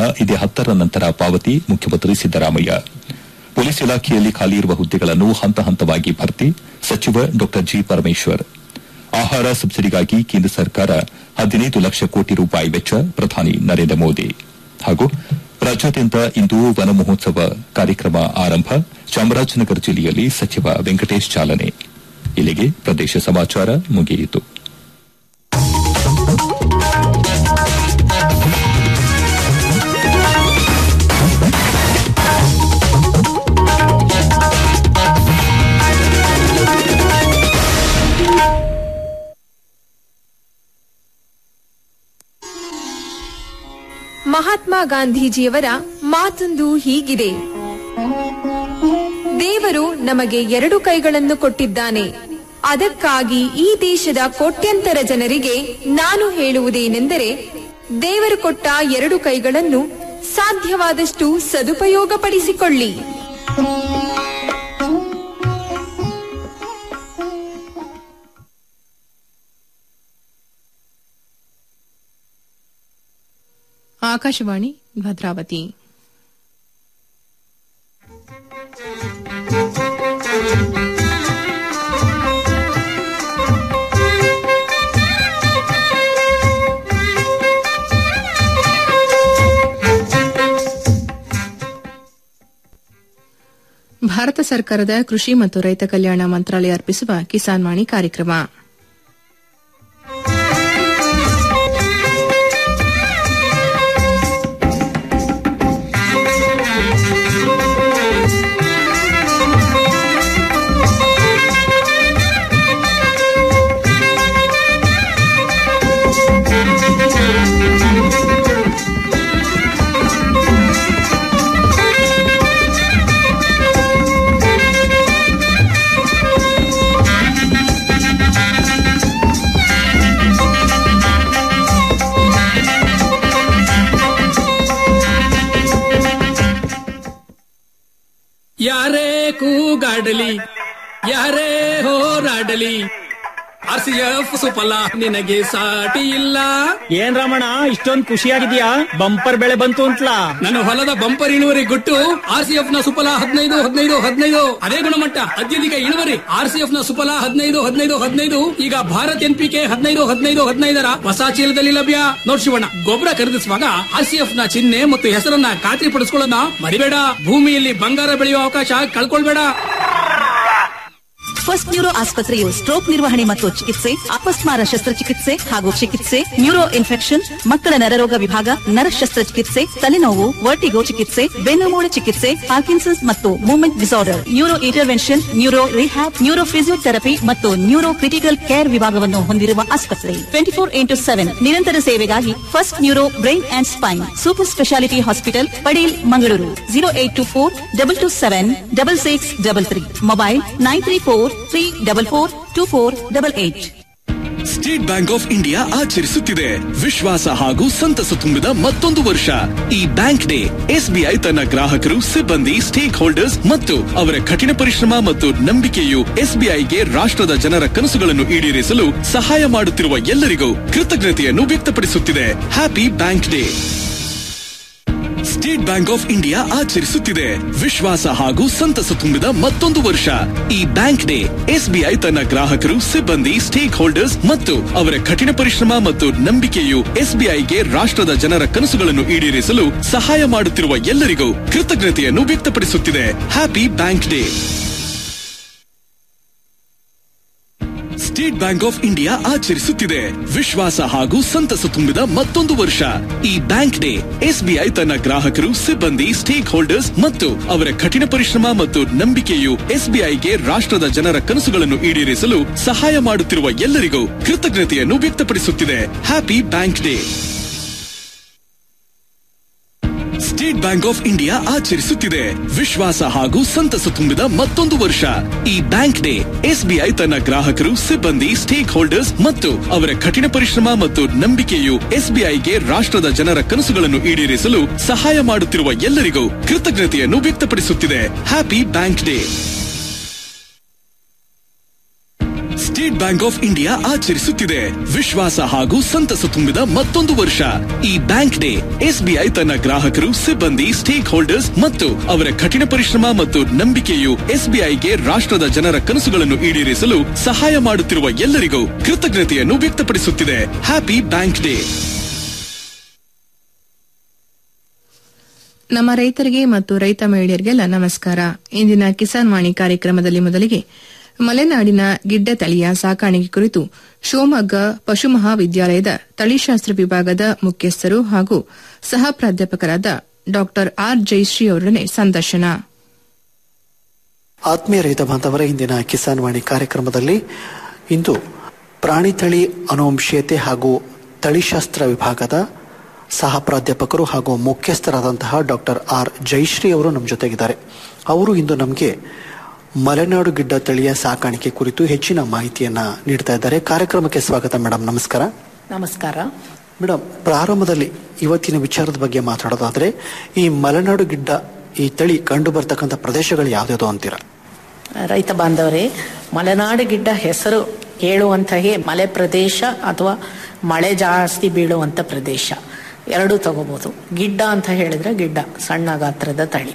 ಇದೇ ಹತ್ತರ ನಂತರ ಪಾವತಿ ಮುಖ್ಯಮಂತ್ರಿ ಸಿದ್ದರಾಮಯ್ಯ ಪೊಲೀಸ್ ಇಲಾಖೆಯಲ್ಲಿ ಖಾಲಿ ಇರುವ ಹುದ್ದೆಗಳನ್ನು ಹಂತ ಹಂತವಾಗಿ ಭರ್ತಿ ಸಚಿವ ಡಾ ಜಿ ಪರಮೇಶ್ವರ್ ಆಹಾರ ಸಬ್ಸಿಡಿಗಾಗಿ ಕೇಂದ್ರ ಸರ್ಕಾರ ಹದಿನೈದು ಲಕ್ಷ ಕೋಟಿ ರೂಪಾಯಿ ವೆಚ್ಚ ಪ್ರಧಾನಿ ನರೇಂದ್ರ ಮೋದಿ ಹಾಗೂ ರಾಜ್ಯಾದ್ಯಂತ ಇಂದು ವನ ಮಹೋತ್ಸವ ಕಾರ್ಯಕ್ರಮ ಆರಂಭ ಚಾಮರಾಜನಗರ ಜಿಲ್ಲೆಯಲ್ಲಿ ಸಚಿವ ವೆಂಕಟೇಶ್ ಚಾಲನೆ ಇಲ್ಲಿಗೆ ಪ್ರದೇಶ ಸಮಾಚಾರ ಮುಗಿಯಿತು ಮಹಾತ್ಮ ಗಾಂಧೀಜಿಯವರ ಮಾತೊಂದು ಹೀಗಿದೆ ದೇವರು ನಮಗೆ ಎರಡು ಕೈಗಳನ್ನು ಕೊಟ್ಟಿದ್ದಾನೆ ಅದಕ್ಕಾಗಿ ಈ ದೇಶದ ಕೋಟ್ಯಂತರ ಜನರಿಗೆ ನಾನು ಹೇಳುವುದೇನೆಂದರೆ ದೇವರು ಕೊಟ್ಟ ಎರಡು ಕೈಗಳನ್ನು ಸಾಧ್ಯವಾದಷ್ಟು ಸದುಪಯೋಗಪಡಿಸಿಕೊಳ್ಳಿ ಆಕಾಶವಾಣಿ ಭದ್ರಾವತಿ ಭಾರತ ಸರ್ಕಾರದ ಕೃಷಿ ಮತ್ತು ರೈತ ಕಲ್ಯಾಣ ಮಂತ್ರಾಲಯ ಅರ್ಪಿಸುವ ಕಿಸಾನ್ ವಾಣಿ ಕಾರ್ಯಕ್ರಮ ಯಾರೇ ಕೂಗಾಡಲಿ ಯಾರೇ ಹೋರಾಡಲಿ ಆರ್ ಸಿ ಎಫ್ ಸುಫಲ ನಿನಗೆ ಸಾಟಿ ಇಲ್ಲ ಏನ್ ರಮಣ ಇಷ್ಟೊಂದ್ ಖುಷಿಯಾಗಿದ್ಯಾ ಬಂಪರ್ ಬೆಳೆ ಬಂತು ಅಂತಲಾ ನನ್ನ ಹೊಲದ ಬಂಪರ್ ಇಳುವರಿ ಗುಟ್ಟು ಆರ್ ಸಿ ಎಫ್ ನ ಸುಫಲ ಹದಿನೈದು ಹದಿನೈದು ಹದಿನೈದು ಅದೇ ಗುಣಮಟ್ಟ ಅತ್ಯಧಿಕ ಇಳುವರಿ ಆರ್ ಸಿ ಎಫ್ ನ ಸುಫಲ ಹದಿನೈದು ಹದಿನೈದು ಹದಿನೈದು ಈಗ ಭಾರತ್ ಎನ್ ಪಿ ಕೆ ಹದಿನೈದು ಹದಿನೈದು ಹದಿನೈದರ ಹೊಸ ಚೀಲದಲ್ಲಿ ಲಭ್ಯ ನೋಡ್ ಶಿವಣ್ಣ ಗೊಬ್ಬರ ಖರೀದಿಸುವಾಗ ಆರ್ ಸಿ ಎಫ್ ನ ಚಿಹ್ನೆ ಮತ್ತು ಹೆಸರನ್ನ ಖಾತ್ರಿ ಪಡಿಸ್ಕೊಳ್ಳೋಣ ಮರಿಬೇಡ ಭೂಮಿಯಲ್ಲಿ ಬಂಗಾರ ಬೆಳೆಯುವ ಅವಕಾಶ ಕಳ್ಕೊಳ್ಬೇಡ ಫಸ್ಟ್ ನ್ಯೂರೋ ಆಸ್ಪತ್ರೆಯು ಸ್ಟ್ರೋಕ್ ನಿರ್ವಹಣೆ ಮತ್ತು ಚಿಕಿತ್ಸೆ ಅಪಸ್ಮಾರ ಶಸ್ತ್ರಚಿಕಿತ್ಸೆ ಹಾಗೂ ಚಿಕಿತ್ಸೆ ನ್ಯೂರೋ ಇನ್ಫೆಕ್ಷನ್ ಮಕ್ಕಳ ನರರೋಗ ವಿಭಾಗ ನರ ಶಸ್ತ್ರಚಿಕಿತ್ಸೆ ತಲೆನೋವು ವರ್ಟಿಗೋ ಚಿಕಿತ್ಸೆ ಬೆನ್ನುಮೂಳೆ ಚಿಕಿತ್ಸೆ ಪಾರ್ಕಿನ್ಸನ್ಸ್ ಮತ್ತು movement disorder neuro intervention neuro rehab neuro physiotherapy ಮತ್ತು ನ್ಯೂರೋ ಕ್ರಿಟಿಕಲ್ ಕೇರ್ ವಿಭಾಗವನ್ನು ಹೊಂದಿರುವ ಆಸ್ಪತ್ರೆ ಟ್ವೆಂಟಿ ಫೋರ್ ಇಂಟು ಸೆವೆನ್ ನಿರಂತರ ಸೇವೆಗಾಗಿ first neuro brain and spine super speciality hospital Padil Mangaluru zero eight two four double two seven double six double three mobile nine three four three double four two four double eight State bank of India ಆಚರಿಸುತ್ತಿದೆ ವಿಶ್ವಾಸ ಹಾಗೂ ಸಂತಸ ತುಂಬಿದ ಮತ್ತೊಂದು ವರ್ಷ ಈ bank day SBI ತನ್ನ ಗ್ರಾಹಕರು ಸಿಬ್ಬಂದಿ ಸ್ಟೇಕ್ ಹೋಲ್ಡರ್ಸ್ ಮತ್ತು ಅವರ ಕಠಿಣ ಪರಿಶ್ರಮ ಮತ್ತು ನಂಬಿಕೆಯು ಎಸ್ಬಿಐಗೆ ರಾಷ್ಟ್ರದ ಜನರ ಕನಸುಗಳನ್ನು ಈಡೇರಿಸಲು ಸಹಾಯ ಮಾಡುತ್ತಿರುವ ಎಲ್ಲರಿಗೂ ಕೃತಜ್ಞತೆಯನ್ನು ವ್ಯಕ್ತಪಡಿಸುತ್ತಿದೆ happy bank day state bank of India ಆಚರಿಸುತ್ತಿದೆ ವಿಶ್ವಾಸ ಹಾಗೂ ಸಂತಸ ತುಂಬಿದ ಮತ್ತೊಂದು ವರ್ಷ ಈ ಬ್ಯಾಂಕ್ ಡೇ ಎಸ್ಬಿಐ ತನ್ನ ಗ್ರಾಹಕರು ಸಿಬ್ಬಂದಿ ಸ್ಟೇಕ್ ಹೋಲ್ಡರ್ಸ್ ಮತ್ತು ಅವರ ಕಠಿಣ ಪರಿಶ್ರಮ ಮತ್ತು ನಂಬಿಕೆಯು ಎಸ್ಬಿಐಗೆ ರಾಷ್ಟ್ರದ ಜನರ ಕನಸುಗಳನ್ನು ಈಡೇರಿಸಲು ಸಹಾಯ ಮಾಡುತ್ತಿರುವ ಎಲ್ಲರಿಗೂ ಕೃತಜ್ಞತೆಯನ್ನು ವ್ಯಕ್ತಪಡಿಸುತ್ತಿದೆ happy bank day state bank of India ಆಚರಿಸುತ್ತಿದೆ ವಿಶ್ವಾಸ ಹಾಗೂ ಸಂತಸ ತುಂಬಿದ ಮತ್ತೊಂದು ವರ್ಷ ಈ ಬ್ಯಾಂಕ್ ಡೇ ಎಸ್ಬಿಐ ತನ್ನ ಗ್ರಾಹಕರು ಸಿಬ್ಬಂದಿ ಸ್ಟೇಕ್ ಹೋಲ್ಡರ್ಸ್ ಮತ್ತು ಅವರ ಕಠಿಣ ಪರಿಶ್ರಮ ಮತ್ತು ನಂಬಿಕೆಯು ಎಸ್ಬಿಐಗೆ ರಾಷ್ಟ್ರದ ಜನರ ಕನಸುಗಳನ್ನು ಈಡೇರಿಸಲು ಸಹಾಯ ಮಾಡುತ್ತಿರುವ ಎಲ್ಲರಿಗೂ ಕೃತಜ್ಞತೆಯನ್ನು ವ್ಯಕ್ತಪಡಿಸುತ್ತಿದೆ happy bank day state bank of India ಆಚರಿಸುತ್ತಿದೆ ವಿಶ್ವಾಸ ಹಾಗೂ ಸಂತಸ ತುಂಬಿದ ಮತ್ತೊಂದು ವರ್ಷ ಈ ಬ್ಯಾಂಕ್ ಡೇ ಎಸ್ಬಿಐ ತನ್ನ ಗ್ರಾಹಕರು ಸಿಬ್ಬಂದಿ ಸ್ಟೇಕ್ ಹೋಲ್ಡರ್ಸ್ ಮತ್ತು ಅವರ ಕಠಿಣ ಪರಿಶ್ರಮ ಮತ್ತು ನಂಬಿಕೆಯು ಎಸ್ಬಿಐಗೆ ರಾಷ್ಟ್ರದ ಜನರ ಕನಸುಗಳನ್ನು ಈಡೇರಿಸಲು ಸಹಾಯ ಮಾಡುತ್ತಿರುವ ಎಲ್ಲರಿಗೂ ಕೃತಜ್ಞತೆಯನ್ನು ವ್ಯಕ್ತಪಡಿಸುತ್ತಿದೆ happy bank day state state bank of India ಆಚರಿಸುತ್ತಿದೆ ವಿಶ್ವಾಸ ಹಾಗೂ ಸಂತಸ ತುಂಬಿದ ಮತ್ತೊಂದು ವರ್ಷ ಈ ಬ್ಯಾಂಕ್ ಡೇ ಎಸ್ಬಿಐ ತನ್ನ ಗ್ರಾಹಕರು ಸಿಬ್ಬಂದಿ ಸ್ಟೇಕ್ ಹೋಲ್ಡರ್ಸ್ ಮತ್ತು ಅವರ ಕಠಿಣ ಪರಿಶ್ರಮ ಮತ್ತು ನಂಬಿಕೆಯು ಎಸ್ಬಿಐಗೆ ರಾಷ್ಟ್ರದ ಜನರ ಕನಸುಗಳನ್ನು ಈಡೇರಿಸಲು ಸಹಾಯ ಮಾಡುತ್ತಿರುವ ಎಲ್ಲರಿಗೂ ಕೃತಜ್ಞತೆಯನ್ನು ವ್ಯಕ್ತಪಡಿಸುತ್ತಿದೆ ಹ್ಯಾಪಿ ಬ್ಯಾಂಕ್ ಡೇ ನಮ್ಮ ರೈತರಿಗೆ ಮತ್ತು ರೈತ ಮಹಿಳೆಯರಿಗೆಲ್ಲ ನಮಸ್ಕಾರ ಇಂದಿನ ಕಿಸಾನ್ ವಾಣಿ ಕಾರ್ಯಕ್ರಮದಲ್ಲಿ ಮೊದಲಿಗೆ ಮಲೆನಾಡಿನ ಗಿಡ್ಡ ತಳಿಯ ಸಾಕಾಣಿಕೆ ಕುರಿತು ಶಿವಮೊಗ್ಗ ಪಶು ಮಹಾವಿದ್ಯಾಲಯದ ತಳಿಶಾಸ್ತ್ರ ವಿಭಾಗದ ಮುಖ್ಯಸ್ಥರು ಹಾಗೂ ಸಹ ಪ್ರಾಧ್ಯಾಪಕರಾದ ಡಾ ಆರ್ ಜಯಶ್ರೀ ಅವರೊಡನೆ ಸಂದರ್ಶನ ಆತ್ಮೀಯ ರೈತ ಬಾಂಧವರ ಇಂದಿನ ಕಿಸಾನ್ ವಾಣಿ ಕಾರ್ಯಕ್ರಮದಲ್ಲಿ ಇಂದು ಪ್ರಾಣಿ ತಳಿ ಅನುವಂಶೀಯತೆ ಹಾಗೂ ತಳಿಶಾಸ್ತ್ರ ವಿಭಾಗದ ಸಹ ಪ್ರಾಧ್ಯಾಪಕರು ಹಾಗೂ ಮುಖ್ಯಸ್ಥರಾದಂತಹ ಡಾಕ್ಟರ್ ಆರ್ ಜಯಶ್ರೀ ಅವರು ನಮ್ಮ ಜೊತೆಗಿದ್ದಾರೆ ಅವರು ಇಂದು ನಮಗೆ ಮಲೆನಾಡು ಗಿಡ್ಡ ತಳಿಯ ಸಾಕಾಣಿಕೆ ಕುರಿತು ಹೆಚ್ಚಿನ ಮಾಹಿತಿಯನ್ನ ನೀಡ್ತಾ ಇದ್ದಾರೆ ಕಾರ್ಯಕ್ರಮಕ್ಕೆ ಸ್ವಾಗತ ಮೇಡಮ್ ನಮಸ್ಕಾರ ನಮಸ್ಕಾರ ಮೇಡಮ್ ಪ್ರಾರಂಭದಲ್ಲಿ ಇವತ್ತಿನ ವಿಚಾರದ ಬಗ್ಗೆ ಮಾತಾಡೋದಾದ್ರೆ ಈ ಮಲೆನಾಡು ಗಿಡ್ಡ ಈ ತಳಿ ಕಂಡು ಬರ್ತಕ್ಕಂಥ ಪ್ರದೇಶಗಳು ಯಾವ್ಯಾವ್ದು ಅಂತೀರಾ ರೈತ ಬಾಂಧವರೇ ಮಲೆನಾಡು ಗಿಡ್ಡ ಹೆಸರು ಹೇಳುವಂತಹ ಮಲೆ ಪ್ರದೇಶ ಅಥವಾ ಮಳೆ ಜಾಸ್ತಿ ಬೀಳುವಂಥ ಪ್ರದೇಶ ಎರಡೂ ತಗೋಬಹುದು ಗಿಡ್ಡ ಅಂತ ಹೇಳಿದ್ರೆ ಗಿಡ್ಡ ಸಣ್ಣ ಗಾತ್ರದ ತಳಿ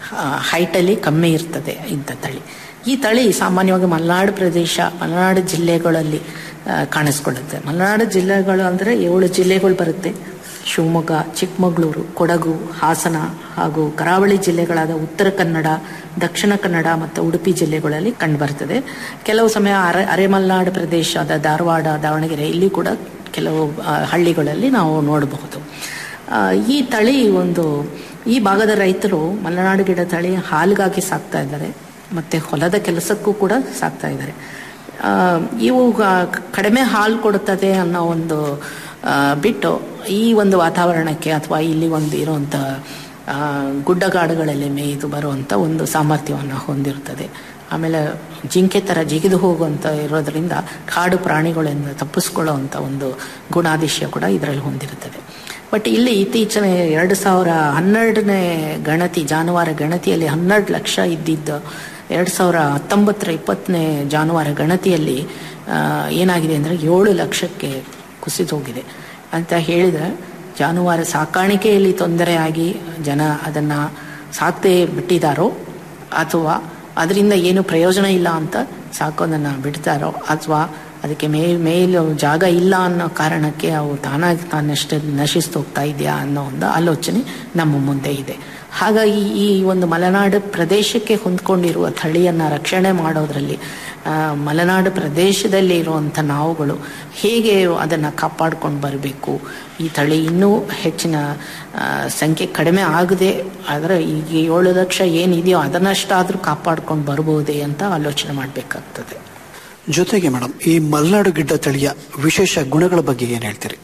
ಹೈಟಲ್ಲಿ ಕಮ್ಮಿ ಇರ್ತದೆ ಇಂಥ ತಳಿ ಈ ತಳಿ ಸಾಮಾನ್ಯವಾಗಿ ಮಲೆನಾಡು ಪ್ರದೇಶ ಮಲೆನಾಡು ಜಿಲ್ಲೆಗಳಲ್ಲಿ ಆ, ಕಾಣಿಸ್ಕೊಳ್ಳುತ್ತೆ ಮಲೆನಾಡು ಜಿಲ್ಲೆಗಳು ಅಂದರೆ ಏಳು ಜಿಲ್ಲೆಗಳು ಬರುತ್ತೆ ಶಿವಮೊಗ್ಗ ಚಿಕ್ಕಮಗಳೂರು ಕೊಡಗು ಹಾಸನ ಹಾಗೂ ಕರಾವಳಿ ಜಿಲ್ಲೆಗಳಾದ ಉತ್ತರ ಕನ್ನಡ ದಕ್ಷಿಣ ಕನ್ನಡ ಮತ್ತು ಉಡುಪಿ ಜಿಲ್ಲೆಗಳಲ್ಲಿ ಕಂಡುಬರ್ತದೆ ಕೆಲವು ಸಮಯ ಅರೆ ಅರೆಮಲೆನಾಡು ಪ್ರದೇಶದ ಧಾರವಾಡ ದಾವಣಗೆರೆ ಇಲ್ಲಿ ಕೂಡ ಕೆಲವು ಆ, ಹಳ್ಳಿಗಳಲ್ಲಿ ನಾವು ನೋಡಬಹುದು ಆ, ಈ ತಳಿ ಒಂದು ಈ ಭಾಗದ ರೈತರು ಮಲೆನಾಡು ಗಿಡ ತಳಿ ಹಾಲಿಗಾಗಿ ಸಾಕ್ತಾ ಇದ್ದಾರೆ ಮತ್ತು ಹೊಲದ ಕೆಲಸಕ್ಕೂ ಕೂಡ ಸಾಕ್ತಾ ಇದ್ದಾರೆ ಆ, ಇವು ಗ- ಕಡಿಮೆ ಹಾಲು ಕೊಡುತ್ತದೆ ಅನ್ನೋ ಒಂದು ಆ, ಬಿಟ್ಟು ಈ ಒಂದು ವಾತಾವರಣಕ್ಕೆ ಅಥವಾ ಇಲ್ಲಿ ಒಂದು ಇರುವಂಥ ಆ, ಗುಡ್ಡಗಾಡುಗಳಲ್ಲಿ ಮೇಯ್ದು ಬರುವಂಥ ಒಂದು ಸಾಮರ್ಥ್ಯವನ್ನು ಹೊಂದಿರುತ್ತದೆ ಆಮೇಲೆ ಜಿಂಕೆ ಥರ ಜಿಗಿದು ಹೋಗುವಂಥ ಇರೋದ್ರಿಂದ ಕಾಡು ಪ್ರಾಣಿಗಳಿಂದ ತಪ್ಪಿಸ್ಕೊಳ್ಳುವಂಥ ಒಂದು ಗುಣಾದಿಶ್ಯ ಕೂಡ ಇದರಲ್ಲಿ ಹೊಂದಿರುತ್ತದೆ ಬಟ್ ಇಲ್ಲಿ ಇತ್ತೀಚಿನ ಎರಡು ಸಾವಿರ ಹನ್ನೆರಡನೇ ಗಣತಿ ಜಾನುವಾರು ಗಣತಿಯಲ್ಲಿ ಹನ್ನೆರಡು ಲಕ್ಷ ಇದ್ದಿದ್ದು ಎರಡು ಸಾವಿರ ಹತ್ತೊಂಬತ್ತರ ಇಪ್ಪತ್ತನೇ ಜಾನುವಾರು ಗಣತಿಯಲ್ಲಿ ಆ, ಏನಾಗಿದೆ ಅಂದರೆ ಏಳು ಲಕ್ಷಕ್ಕೆ ಕುಸಿದು ಹೋಗಿದೆ ಅಂತ ಹೇಳಿದರೆ ಜಾನುವಾರು ಸಾಕಾಣಿಕೆಯಲ್ಲಿ ತೊಂದರೆಯಾಗಿ ಜನ ಅದನ್ನು ಸಾಕದೆ ಬಿಟ್ಟಿದ್ದಾರೋ ಅಥವಾ ಅದರಿಂದ ಏನು ಪ್ರಯೋಜನ ಇಲ್ಲ ಅಂತ ಸಾಕೋದನ್ನು ಬಿಡ್ತಾರೋ ಅಥವಾ ಅದಕ್ಕೆ ಮೇ ಮೇಲು ಜಾಗ ಇಲ್ಲ ಅನ್ನೋ ಕಾರಣಕ್ಕೆ ಅವು ತಾನಾಗಿ ತಾನಷ್ಟೇ ನಶಿಸ್ತು ಹೋಗ್ತಾ ಇದೆಯಾ ಅನ್ನೋ ಒಂದು ಆಲೋಚನೆ ನಮ್ಮ ಮುಂದೆ ಇದೆ ಹಾಗಾಗಿ ಈ ಒಂದು ಮಲೆನಾಡು ಪ್ರದೇಶಕ್ಕೆ ಹೊಂದ್ಕೊಂಡಿರುವ ತಳಿಯನ್ನು ರಕ್ಷಣೆ ಮಾಡೋದ್ರಲ್ಲಿ ಆ, ಮಲೆನಾಡು ಪ್ರದೇಶದಲ್ಲಿ ಇರುವಂಥ ನಾವುಗಳು ಹೇಗೆ ಅದನ್ನು ಕಾಪಾಡ್ಕೊಂಡು ಬರಬೇಕು ಈ ತಳಿ ಇನ್ನೂ ಹೆಚ್ಚಿನ ಆ, ಸಂಖ್ಯೆ ಕಡಿಮೆ ಆಗದೆ ಆದರೆ ಈಗ ಏಳು ಲಕ್ಷ ಏನಿದೆಯೋ ಅದನ್ನಷ್ಟಾದರೂ ಕಾಪಾಡ್ಕೊಂಡು ಬರ್ಬೋದೇ ಅಂತ ಆಲೋಚನೆ ಮಾಡಬೇಕಾಗ್ತದೆ ಜೊತೆಗೆ ಮೇಡಮ್ ಈ ಮಲೆನಾಡು ಗಿಡ್ಡ ತಳಿಯ ವಿಶೇಷ ಗುಣಗಳ ಬಗ್ಗೆ ಏನ್ ಹೇಳ್ತೀರಿ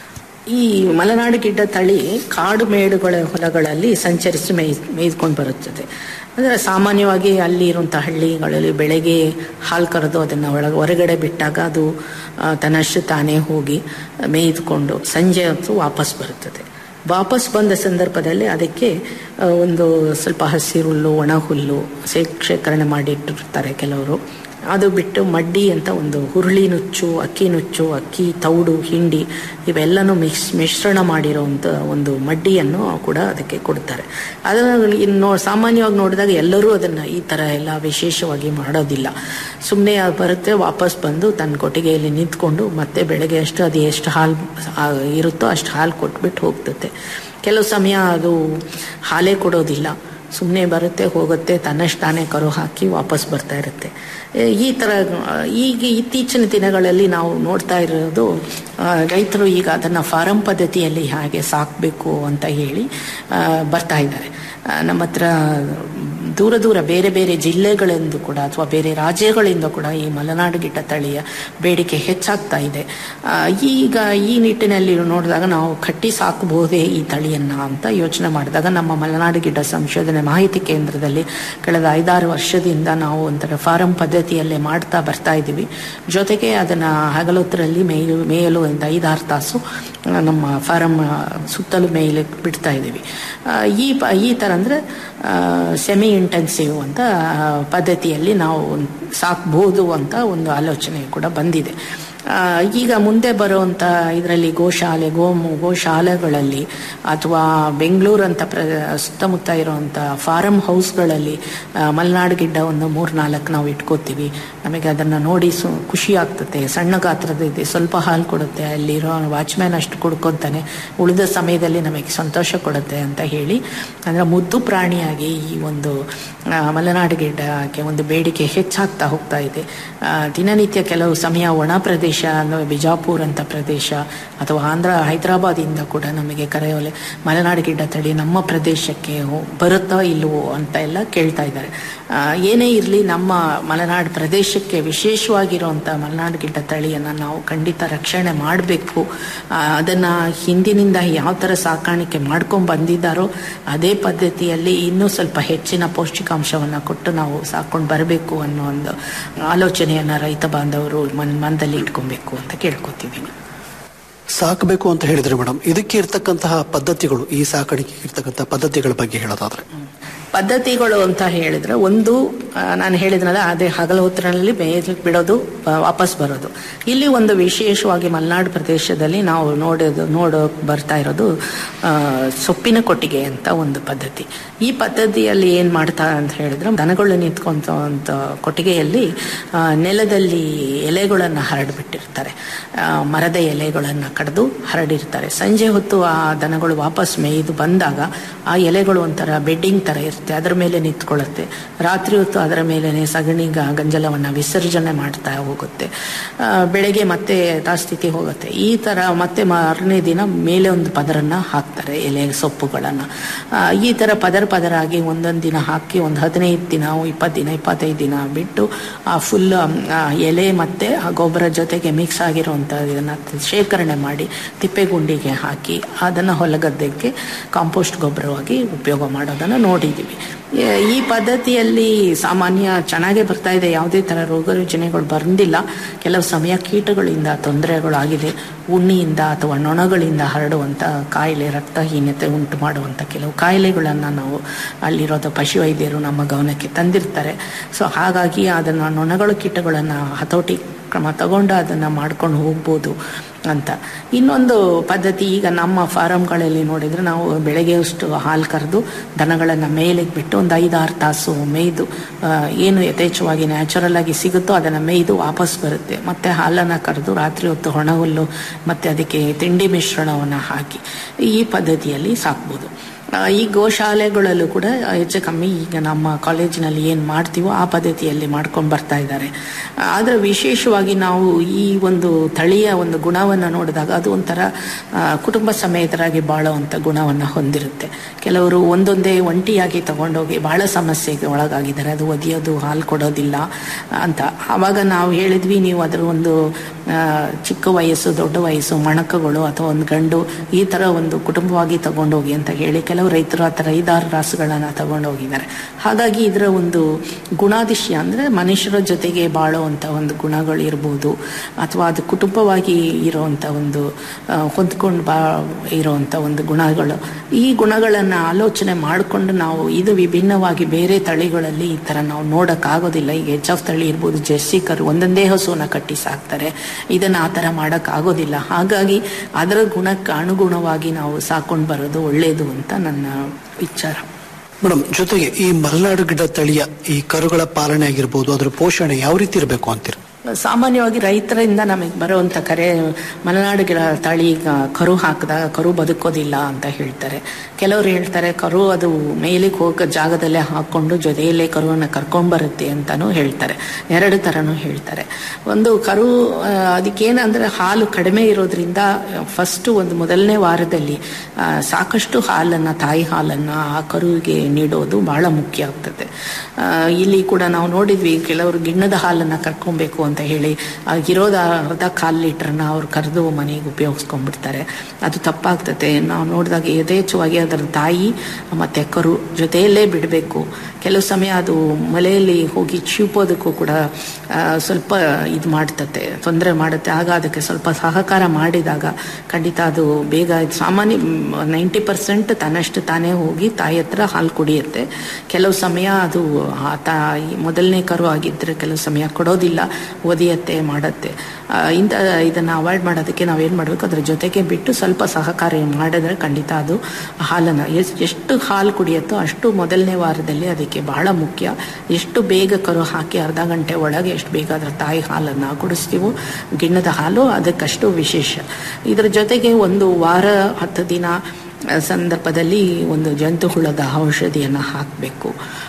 ಈ ಮಲೆನಾಡು ಗಿಡ್ಡ ತಳಿ ಕಾಡು ಮೇಡುಗಳ ಹೊಲಗಳಲ್ಲಿ ಸಂಚರಿಸಿ ಮೇಯ್ ಮೇಯ್ದುಕೊಂಡು ಬರುತ್ತದೆ ಅಂದರೆ ಸಾಮಾನ್ಯವಾಗಿ ಅಲ್ಲಿ ಇರುವಂಥ ಹಳ್ಳಿಗಳಲ್ಲಿ ಬೆಳಗ್ಗೆ ಹಾಲು ಕರೆದು ಅದನ್ನು ಒಳಗೆ ಹೊರಗಡೆ ಬಿಟ್ಟಾಗ ಅದು ಆ, ತನ್ನಷ್ಟು ತಾನೇ ಹೋಗಿ ಮೇಯ್ದುಕೊಂಡು ಸಂಜೆ ಹೊತ್ತು ವಾಪಸ್ ಬರುತ್ತದೆ ವಾಪಸ್ ಬಂದ ಸಂದರ್ಭದಲ್ಲಿ ಅದಕ್ಕೆ ಆ, ಒಂದು ಸ್ವಲ್ಪ ಹಸಿರುಲ್ಲು ಒಣ ಹುಲ್ಲು ಶೇ- ಶೇಖರಣೆ ಮಾಡಿಟ್ಟಿರ್ತಾರೆ ಕೆಲವರು ಅದು ಬಿಟ್ಟು ಮಡ್ಡಿ ಅಂತ ಒಂದು ಹುರುಳಿ ನುಚ್ಚು ಅಕ್ಕಿ ನುಚ್ಚು ಅಕ್ಕಿ ತೌಡು ಹಿಂಡಿ ಇವೆಲ್ಲನೂ ಮಿಕ್ಸ್ ಮಿಶ್ರಣ ಮಾಡಿರೋಂಥ ಒಂದು ಮಡ್ಡಿಯನ್ನು ಕೂಡ ಅದಕ್ಕೆ ಕೊಡ್ತಾರೆ ಅದನ್ನು ಇನ್ನು ನೋ ಸಾಮಾನ್ಯವಾಗಿ ನೋಡಿದಾಗ ಎಲ್ಲರೂ ಅದನ್ನು ಈ ಥರ ಎಲ್ಲ ವಿಶೇಷವಾಗಿ ಮಾಡೋದಿಲ್ಲ ಸುಮ್ಮನೆ ಬರುತ್ತೆ ವಾಪಸ್ ಬಂದು ತನ್ನ ಕೊಟ್ಟಿಗೆಯಲ್ಲಿ ನಿಂತ್ಕೊಂಡು ಮತ್ತೆ ಬೆಳಗ್ಗೆ ಅಷ್ಟು ಅದು ಎಷ್ಟು ಹಾಲು ಆ, ಇರುತ್ತೋ ಅಷ್ಟು ಹಾಲು ಕೊಟ್ಬಿಟ್ಟು ಹೋಗ್ತದೆ ಕೆಲವು ಸಮಯ ಅದು ಹಾಲೇ ಕೊಡೋದಿಲ್ಲ ಸುಮ್ಮನೆ ಬರುತ್ತೆ ಹೋಗುತ್ತೆ ತನ್ನಷ್ಟು ತಾನೇ ಕರು ಹಾಕಿ ವಾಪಸ್ ಬರ್ತಾ ಇರುತ್ತೆ ಏ, ಈ ಥರ ಆ, ಈಗ ಇತ್ತೀಚಿನ ದಿನಗಳಲ್ಲಿ ನಾವು ನೋಡ್ತಾ ಇರೋದು ಆ, ರೈತರು ಈಗ ಅದನ್ನು ಫಾರಂ ಪದ್ಧತಿಯಲ್ಲಿ ಹಾಗೆ ಸಾಕಬೇಕು ಅಂತ ಹೇಳಿ ಆ, ಬರ್ತಾ ಇದ್ದಾರೆ ಆ, ನಮ್ಮ ಹತ್ರ ದೂರ ದೂರ ಬೇರೆ ಬೇರೆ ಜಿಲ್ಲೆಗಳಿಂದ ಕೂಡ ಅಥವಾ ಬೇರೆ ರಾಜ್ಯಗಳಿಂದ ಕೂಡ ಈ ಮಲೆನಾಡು ಗಿಡ್ಡ ತಳಿಯ ಬೇಡಿಕೆ ಹೆಚ್ಚಾಗ್ತಾ ಇದೆ ಆ, ಈಗ ಈ ನಿಟ್ಟಿನಲ್ಲಿ ನೋಡಿದಾಗ ನಾವು ಕಟ್ಟಿ ಸಾಕಬಹುದೇ ಈ ತಳಿಯನ್ನ ಅಂತ ಯೋಚನೆ ಮಾಡಿದಾಗ ನಮ್ಮ ಮಲೆನಾಡು ಗಿಡ್ಡ ಸಂಶೋಧನೆ ಮಾಹಿತಿ ಕೇಂದ್ರದಲ್ಲಿ ಕಳೆದ ಐದಾರು ವರ್ಷದಿಂದ ನಾವು ಒಂಥರ ಫಾರಂ ಪದ್ಧತಿಯಲ್ಲೇ ಮಾಡ್ತಾ ಬರ್ತಾ ಇದ್ದೀವಿ ಜೊತೆಗೆ ಅದನ್ನ ಹಗಲೊತ್ತರಲ್ಲಿ ಮೇಯಲು ಮೇಯಲು ಒಂದು ಐದಾರು ತಾಸು ಆ, ನಮ್ಮ ಫಾರಂ ಆ, ಸುತ್ತಲೂ ಮೇಲೆ ಬಿಡ್ತಾ ಇದ್ದೀವಿ ಆ, ಈ ಪ ಈ ಥರ ಅಂದರೆ ಸೆಮಿ ಇಂಟೆನ್ಸಿವ್ ಅಂತ ಆ, ಪದ್ಧತಿಯಲ್ಲಿ ನಾವು ಸಾಕ್ಬೋದು ಅಂತ ಒಂದು ಆಲೋಚನೆ ಕೂಡ ಬಂದಿದೆ ಆ, ಈಗ ಮುಂದೆ ಬರುವಂಥ ಇದರಲ್ಲಿ ಗೋಶಾಲೆ ಗೋ ಗೋಶಾಲೆಗಳಲ್ಲಿ ಅಥವಾ ಬೆಂಗಳೂರು ಅಂತ ಪ್ರ ಸುತ್ತಮುತ್ತ ಇರುವಂಥ ಫಾರಂ ಹೌಸ್ಗಳಲ್ಲಿ ಆ, ಮಲೆನಾಡು ಗಿಡ್ಡ ಒಂದು ಮೂರು ನಾಲ್ಕು ನಾವು ಇಟ್ಕೋತೀವಿ ನಮಗೆ ಅದನ್ನು ನೋಡಿ ಸು ಖುಷಿ ಆಗ್ತದೆ ಸಣ್ಣ ಗಾತ್ರದ ಇದೆ ಸ್ವಲ್ಪ ಹಾಲು ಕೊಡುತ್ತೆ ಅಲ್ಲಿರೋ ವಾಚ್ಮ್ಯಾನ್ ಅಷ್ಟು ಕುಡ್ಕೊತಾನೆ ಉಳಿದ ಸಮಯದಲ್ಲಿ ನಮಗೆ ಸಂತೋಷ ಕೊಡುತ್ತೆ ಅಂತ ಹೇಳಿ ಅಂದರೆ ಮುದ್ದು ಪ್ರಾಣಿಯಾಗಿ ಈ ಒಂದು ಆ, ಮಲೆನಾಡು ಗಿಡ್ಡಕ್ಕೆ ಒಂದು ಬೇಡಿಕೆ ಹೆಚ್ಚಾಗ್ತಾ ಹೋಗ್ತಾ ಇದೆ ಆ, ದಿನನಿತ್ಯ ಕೆಲವು ಸಮಯ ಒಣ ಪ್ರದೇಶ ಅಂದರೆ ಬಿಜಾಪುರ್ ಅಂತ ಪ್ರದೇಶ ಅಥವಾ ಆಂಧ್ರ ಹೈದರಾಬಾದಿಂದ ಕೂಡ ನಮಗೆ ಕರೆಯೋಲೆ ಮಲೆನಾಡು ಗಿಡ್ಡ ತಳಿ ನಮ್ಮ ಪ್ರದೇಶಕ್ಕೆ ಹೋ- ಬರುತ್ತಾ ಇಲ್ವೋ ಅಂತ ಎಲ್ಲ ಕೇಳ್ತಾ ಇದ್ದಾರೆ ಆ, ಏನೇ ಇರಲಿ ನಮ್ಮ ಮಲೆನಾಡು ಪ್ರದೇಶಕ್ಕೆ ವಿಶೇಷವಾಗಿರುವಂಥ ಮಲೆನಾಡು ಗಿಡ್ಡ ತಳಿಯನ್ನು ನಾವು ಖಂಡಿತ ರಕ್ಷಣೆ ಮಾಡಬೇಕು ಅದನ್ನು ಹಿಂದಿನಿಂದ ಯಾವ ಥರ ಸಾಕಾಣಿಕೆ ಮಾಡ್ಕೊಂಡು ಬಂದಿದ್ದಾರೋ ಅದೇ ಪದ್ಧತಿಯಲ್ಲಿ ಇನ್ನೂ ಸ್ವಲ್ಪ ಹೆಚ್ಚಿನ ಪೌಷ್ಟಿಕಾಂಶವನ್ನು ಕೊಟ್ಟು ನಾವು ಸಾಕೊಂಡು ಬರಬೇಕು ಅನ್ನೋ ಒಂದು ಆಲೋಚನೆಯನ್ನು ರೈತ ಬಾಂಧವರು ಮನ್ ಮನದಲ್ಲಿ ಇಟ್ಕೊಬೇಕು ಅಂತ ಕೇಳ್ಕೊತಿದ್ದೀನಿ ಸಾಕಬೇಕು ಅಂತ ಹೇಳಿದ್ರೆ ಮೇಡಮ್ ಇದಕ್ಕೆ ಇರ್ತಕ್ಕಂತಹ ಪದ್ಧತಿಗಳು ಈ ಸಾಕಾಣಿಕೆ ಇರ್ತಕ್ಕಂತಹ ಪದ್ಧತಿಗಳ ಬಗ್ಗೆ ಹೇಳೋದಾದ್ರೆ ಪದ್ಧತಿಗಳು ಅಂತ ಹೇಳಿದ್ರೆ ಒಂದು ಆ, ನಾನು ಹೇಳಿದ್ನಲ್ಲ ಅದೇ ಹಗಲ ಹೊತ್ತಿನಲ್ಲಿ ಮೇಯ್ಲಿಕ್ಕೆ ಬಿಡೋದು ಆ, ವಾಪಸ್ ಬರೋದು ಇಲ್ಲಿ ಒಂದು ವಿಶೇಷವಾಗಿ ಮಲೆನಾಡು ಪ್ರದೇಶದಲ್ಲಿ ನಾವು ನೋಡೋದು ನೋಡೋ ಬರ್ತಾ ಇರೋದು ಆ, ಸೊಪ್ಪಿನ ಕೊಟ್ಟಿಗೆ ಅಂತ ಒಂದು ಪದ್ಧತಿ ಈ ಪದ್ಧತಿಯಲ್ಲಿ ಏನು ಮಾಡ್ತಾರೆ ಅಂತ ಹೇಳಿದ್ರೆ ದನಗಳು ನಿಂತ್ಕೊಂತ ಅಂತ ಕೊಟ್ಟಿಗೆಯಲ್ಲಿ ಆ, ನೆಲದಲ್ಲಿ ಎಲೆಗಳನ್ನು ಹರಡಿಬಿಟ್ಟಿರ್ತಾರೆ ಆ, ಮರದ ಎಲೆಗಳನ್ನು ಕಡಿದು ಹರಡಿರ್ತಾರೆ ಸಂಜೆ ಹೊತ್ತು ಆ ದನಗಳು ವಾಪಸ್ ಮೇಯ್ದು ಬಂದಾಗ ಆ ಎಲೆಗಳು ಒಂಥರ ಬೆಡ್ಡಿಂಗ್ ಥರ ಇರುತ್ತೆ ಅದರ ಮೇಲೆ ನಿಂತ್ಕೊಳ್ಳುತ್ತೆ ರಾತ್ರಿ ಹೊತ್ತು ಅದರ ಮೇಲೆ ಸಗಣಿ ಗ- ಗಂಜಲವನ್ನು ವಿಸರ್ಜನೆ ಮಾಡ್ತಾ ಹೋಗುತ್ತೆ ಆ, ಬೆಳಗ್ಗೆ ಮತ್ತೆ ಯಥಾಸ್ಥಿತಿ ಹೋಗುತ್ತೆ ಈ ಥರ ಮತ್ತೆ ಮಾರನೇ ದಿನ ಮೇಲೆ ಒಂದು ಪದರನ್ನ ಹಾಕ್ತಾರೆ ಎಲೆ ಸೊಪ್ಪುಗಳನ್ನು ಈ ಥರ ಪದರ ಪದರ ಆಗಿ ಒಂದೊಂದು ದಿನ ಹಾಕಿ ಒಂದು ಹದಿನೈದು ದಿನ ಇಪ್ಪತ್ತು ದಿನ ಇಪ್ಪತ್ತೈದು ದಿನ ಬಿಟ್ಟು ಆ ಫುಲ್ ಎಲೆ ಮತ್ತೆ ಆ ಗೊಬ್ಬರ ಜೊತೆಗೆ ಮಿಕ್ಸ್ ಆಗಿರುವಂಥದ್ದನ್ನು ಶೇಖರಣೆ ಮಾಡಿ ತಿಪ್ಪೆಗುಂಡಿಗೆ ಹಾಕಿ ಅದನ್ನು ಹೊಲಗದ್ದೆಗೆ ಕಾಂಪೋಸ್ಟ್ ಗೊಬ್ಬರವಾಗಿ ಉಪಯೋಗ ಮಾಡೋದನ್ನು ನೋಡಿದ್ದೀವಿ ಎ- ಈ ಪದ್ಧತಿಯಲ್ಲಿ ಸಾಮಾನ್ಯ ಚೆನ್ನಾಗೇ ಬರ್ತಾ ಇದೆ ಯಾವುದೇ ಥರ ರೋಗ ರುಜಿನಗಳು ಬಂದಿಲ್ಲ ಕೆಲವು ಸಮಯ ಕೀಟಗಳಿಂದ ತೊಂದರೆಗಳಾಗಿದೆ ಉಣ್ಣಿಯಿಂದ ಅಥವಾ ನೊಣಗಳಿಂದ ಹರಡುವಂಥ ಕಾಯಿಲೆ ರಕ್ತಹೀನತೆ ಉಂಟು ಮಾಡುವಂಥ ಕೆಲವು ಕಾಯಿಲೆಗಳನ್ನು ನಾವು ಅಲ್ಲಿರೋದು ಪಶುವೈದ್ಯರು ನಮ್ಮ ಗಮನಕ್ಕೆ ತಂದಿರ್ತಾರೆ ಸೊ ಹಾಗಾಗಿ ಅದನ್ನು ನೊಣಗಳು ಕೀಟಗಳನ್ನು ಹತೋಟಿ ಕ್ರಮ ತಗೊಂಡು ಅದನ್ನು ಮಾಡ್ಕೊಂಡು ಹೋಗ್ಬೋದು ಅಂತ ಇನ್ನೊಂದು ಪದ್ಧತಿ ಈಗ ನಮ್ಮ ಫಾರಮ್ಗಳಲ್ಲಿ ನೋಡಿದರೆ ನಾವು ಬೆಳಗ್ಗೆ ಅಷ್ಟು ಹಾಲು ಕರೆದು ದನಗಳನ್ನು ಮೇಲಿಗೆ ಬಿಟ್ಟು ಒಂದು ಐದಾರು ತಾಸು ಮೇಯ್ದು ಆ, ಏನು ಯಥೇಚ್ಛವಾಗಿ ನ್ಯಾಚುರಲ್ ಆಗಿ ಸಿಗುತ್ತೋ ಅದನ್ನು ಮೇಯ್ದು ವಾಪಸ್ ಬರುತ್ತೆ ಮತ್ತೆ ಹಾಲನ್ನು ಕರೆದು ರಾತ್ರಿ ಹೊತ್ತು ಹೊಣಹುಲ್ಲು ಮತ್ತು ಅದಕ್ಕೆ ತಿಂಡಿ ಮಿಶ್ರಣವನ್ನು ಹಾಕಿ ಈ ಪದ್ಧತಿಯಲ್ಲಿ ಸಾಕ್ಬೋದು ಆ, ಈ ಗೋಶಾಲೆಗಳಲ್ಲೂ ಕೂಡ ಹೆಚ್ಚು ಕಮ್ಮಿ ಈಗ ನಮ್ಮ ಕಾಲೇಜಿನಲ್ಲಿ ಏನು ಮಾಡ್ತೀವೋ ಆ ಪದ್ಧತಿಯಲ್ಲಿ ಮಾಡ್ಕೊಂಡು ಬರ್ತಾ ಇದ್ದಾರೆ ಆದರೆ ವಿಶೇಷವಾಗಿ ನಾವು ಈ ಒಂದು ತಳಿಯ ಒಂದು ಗುಣವನ್ನು ನೋಡಿದಾಗ ಅದು ಒಂಥರ ಆ, ಕುಟುಂಬ ಸಮೇತರಾಗಿ ಬಾಳುವಂಥ ಗುಣವನ್ನು ಹೊಂದಿರುತ್ತೆ ಕೆಲವರು ಒಂದೊಂದೇ ಒಂಟಿಯಾಗಿ ತಗೊಂಡೋಗಿ ಬಹಳ ಸಮಸ್ಯೆಗೆ ಒಳಗಾಗಿದ್ದಾರೆ ಅದು ಒದಿಯೋದು ಹಾಲು ಕೊಡೋದಿಲ್ಲ ಅಂತ ಆವಾಗ ನಾವು ಹೇಳಿದ್ವಿ ನೀವು ಅದರ ಒಂದು ಆ, ಚಿಕ್ಕ ವಯಸ್ಸು ದೊಡ್ಡ ವಯಸ್ಸು ಮಣಕಗಳು ಅಥವಾ ಒಂದು ಗಂಡು ಈ ಥರ ಒಂದು ಕುಟುಂಬವಾಗಿ ತಗೊಂಡೋಗಿ ಅಂತ ಹೇಳಿ ಕೆಲವು ರೈತರು ಆ ಥರ ಐದಾರು ರಾಸುಗಳನ್ನು ತಗೊಂಡೋಗಿದ್ದಾರೆ ಹಾಗಾಗಿ ಇದರ ಒಂದು ಗುಣಾದಿಶ್ಯ ಅಂದರೆ ಮನುಷ್ಯರ ಜೊತೆಗೆ ಬಾಳುವಂಥ ಒಂದು ಗುಣಗಳು ಇರ್ಬೋದು ಅಥವಾ ಅದು ಕುಟುಂಬವಾಗಿ ಇರುವಂಥ ಒಂದು ಆ, ಹೊಂದ್ಕೊಂಡು ಬಾ ಇರುವಂಥ ಒಂದು ಗುಣಗಳು ಈ ಗುಣಗಳನ್ನು ಆಲೋಚನೆ ಮಾಡಿಕೊಂಡು ನಾವು ಇದು ವಿಭಿನ್ನವಾಗಿ ಬೇರೆ ತಳಿಗಳಲ್ಲಿ ಈ ಥರ ನಾವು ನೋಡೋಕ್ಕಾಗೋದಿಲ್ಲ ಈಗ ಎಚ್ ಆಫ್ ತಳಿ ಇರ್ಬೋದು ಜೆರ್ಸಿ ಕರು ಒಂದೊಂದೇ ಹಸುವನ್ನ ಕಟ್ಟಿ ಸಾಕ್ತಾರೆ ಇದನ್ನು ಆ ಥರ ಮಾಡೋಕ್ಕಾಗೋದಿಲ್ಲ ಹಾಗಾಗಿ ಅದರ ಗುಣಕ್ಕೆ ಅನುಗುಣವಾಗಿ ನಾವು ಸಾಕೊಂಡು ಬರೋದು ಒಳ್ಳೆಯದು ಅಂತ ನನ್ನ ವಿಚಾರ ಮೇಡಮ್ ಜೊತೆಗೆ ಈ ಮಲೆನಾಡು ಗಿಡ ತಳಿಯ ಈ ಕರುಗಳ ಪಾಲನೆ ಆಗಿರ್ಬೋದು ಅದರ ಪೋಷಣೆ ಯಾವ ರೀತಿ ಇರಬೇಕು ಅಂತೀರ ಸಾಮಾನ್ಯವಾಗಿ ರೈತರಿಂದ ನಮಗೆ ಬರುವಂಥ ಕರೆ ಮಲೆನಾಡು ಗಿಡ ತಳಿ ಈಗ ಕರು ಹಾಕಿದಾಗ ಕರು ಬದುಕೋದಿಲ್ಲ ಅಂತ ಹೇಳ್ತಾರೆ ಕೆಲವರು ಹೇಳ್ತಾರೆ ಕರು ಅದು ಮೇಲಿಗೆ ಹೋಗೋ ಜಾಗದಲ್ಲೇ ಹಾಕ್ಕೊಂಡು ಜೊತೆಯಲ್ಲೇ ಕರುವನ್ನು ಕರ್ಕೊಂಡ್ಬರುತ್ತೆ ಅಂತಲೂ ಹೇಳ್ತಾರೆ ಎರಡು ಥರನೂ ಹೇಳ್ತಾರೆ ಒಂದು ಕರು ಆ, ಅದಕ್ಕೇನಂದ್ರೆ ಹಾಲು ಕಡಿಮೆ ಇರೋದ್ರಿಂದ ಫಸ್ಟು ಒಂದು ಮೊದಲನೇ ವಾರದಲ್ಲಿ ಆ, ಸಾಕಷ್ಟು ಹಾಲನ್ನು ತಾಯಿ ಹಾಲನ್ನು ಆ ಕರುವಿಗೆ ನೀಡೋದು ಬಹಳ ಮುಖ್ಯ ಆಗ್ತದೆ ಆ, ಇಲ್ಲಿ ಕೂಡ ನಾವು ನೋಡಿದ್ವಿ ಕೆಲವರು ಗಿಣ್ಣದ ಹಾಲನ್ನು ಕರ್ಕೊಬೇಕು ಅಂತ ಹೇಳಿ ಆ ಇರೋದ ಅರ್ಧ ಕಾಲು ಲೀಟರ್ನ ಅವ್ರು ಕರೆದು ಮನೆಗೆ ಉಪಯೋಗಿಸ್ಕೊಂಡ್ಬಿಡ್ತಾರೆ ಅದು ತಪ್ಪಾಗ್ತದೆ ನಾವು ನೋಡಿದಾಗ ಯಥೇಚ್ಛವಾಗಿ ಅದರ ತಾಯಿ ಮತ್ತೆ ಕರು ಜೊತೆಯಲ್ಲೇ ಬಿಡಬೇಕು ಕೆಲವು ಸಮಯ ಅದು ಮಲೆಯಲ್ಲಿ ಹೋಗಿ ಚೀಪೋದಕ್ಕೂ ಕೂಡ ಆ, ಸ್ವಲ್ಪ ಇದು ಮಾಡ್ತತೆ ತೊಂದರೆ ಮಾಡುತ್ತೆ ಆಗ ಅದಕ್ಕೆ ಸ್ವಲ್ಪ ಸಹಕಾರ ಮಾಡಿದಾಗ ಖಂಡಿತ ಅದು ಬೇಗ ಇದು ಸಾಮಾನ್ಯ ನೈಂಟಿ ಪರ್ಸೆಂಟ್ ತನ್ನಷ್ಟು ತಾನೇ ಹೋಗಿ ತಾಯಿ ಹತ್ರ ಹಾಲು ಕುಡಿಯುತ್ತೆ ಕೆಲವು ಸಮಯ ಅದು ಆ ತಾಯಿ ಮೊದಲನೇ ಕರು ಆಗಿದ್ದರೆ ಕೆಲವು ಸಮಯ ಕೊಡೋದಿಲ್ಲ ಒದಿಯತ್ತೆ ಮಾಡತ್ತೆ ಆ, ಇಂಥ ಇದನ್ನು ಅವಾಯ್ಡ್ ಮಾಡೋದಕ್ಕೆ ನಾವೇನು ಮಾಡಬೇಕು ಅದ್ರ ಜೊತೆಗೆ ಬಿಟ್ಟು ಸ್ವಲ್ಪ ಸಹಕಾರ ಮಾಡಿದ್ರೆ ಖಂಡಿತ ಅದು ಹಾಲನ್ನು ಎಸ್- ಎಷ್ಟು ಹಾಲು ಕುಡಿಯುತ್ತೋ ಅಷ್ಟು ಮೊದಲನೇ ವಾರದಲ್ಲಿ ಅದಕ್ಕೆ ಬಹಳ ಮುಖ್ಯ ಎಷ್ಟು ಬೇಗ ಕರು ಹಾಕಿ ಅರ್ಧ ಗಂಟೆ ಒಳಗೆ ಎಷ್ಟು ಬೇಗ ಅದರ ತಾಯಿ ಹಾಲನ್ನು ಕುಡಿಸ್ತೀವೋ ಗಿಣ್ಣದ ಹಾಲು ಅದಕ್ಕಷ್ಟು ವಿಶೇಷ ಇದರ ಜೊತೆಗೆ ಒಂದು ವಾರ ಹತ್ತು ದಿನ ಆ, ಸಂದರ್ಭದಲ್ಲಿ ಒಂದು ಜಂತು ಹುಳದ ಔಷಧಿಯನ್ನು ಹಾಕಬೇಕು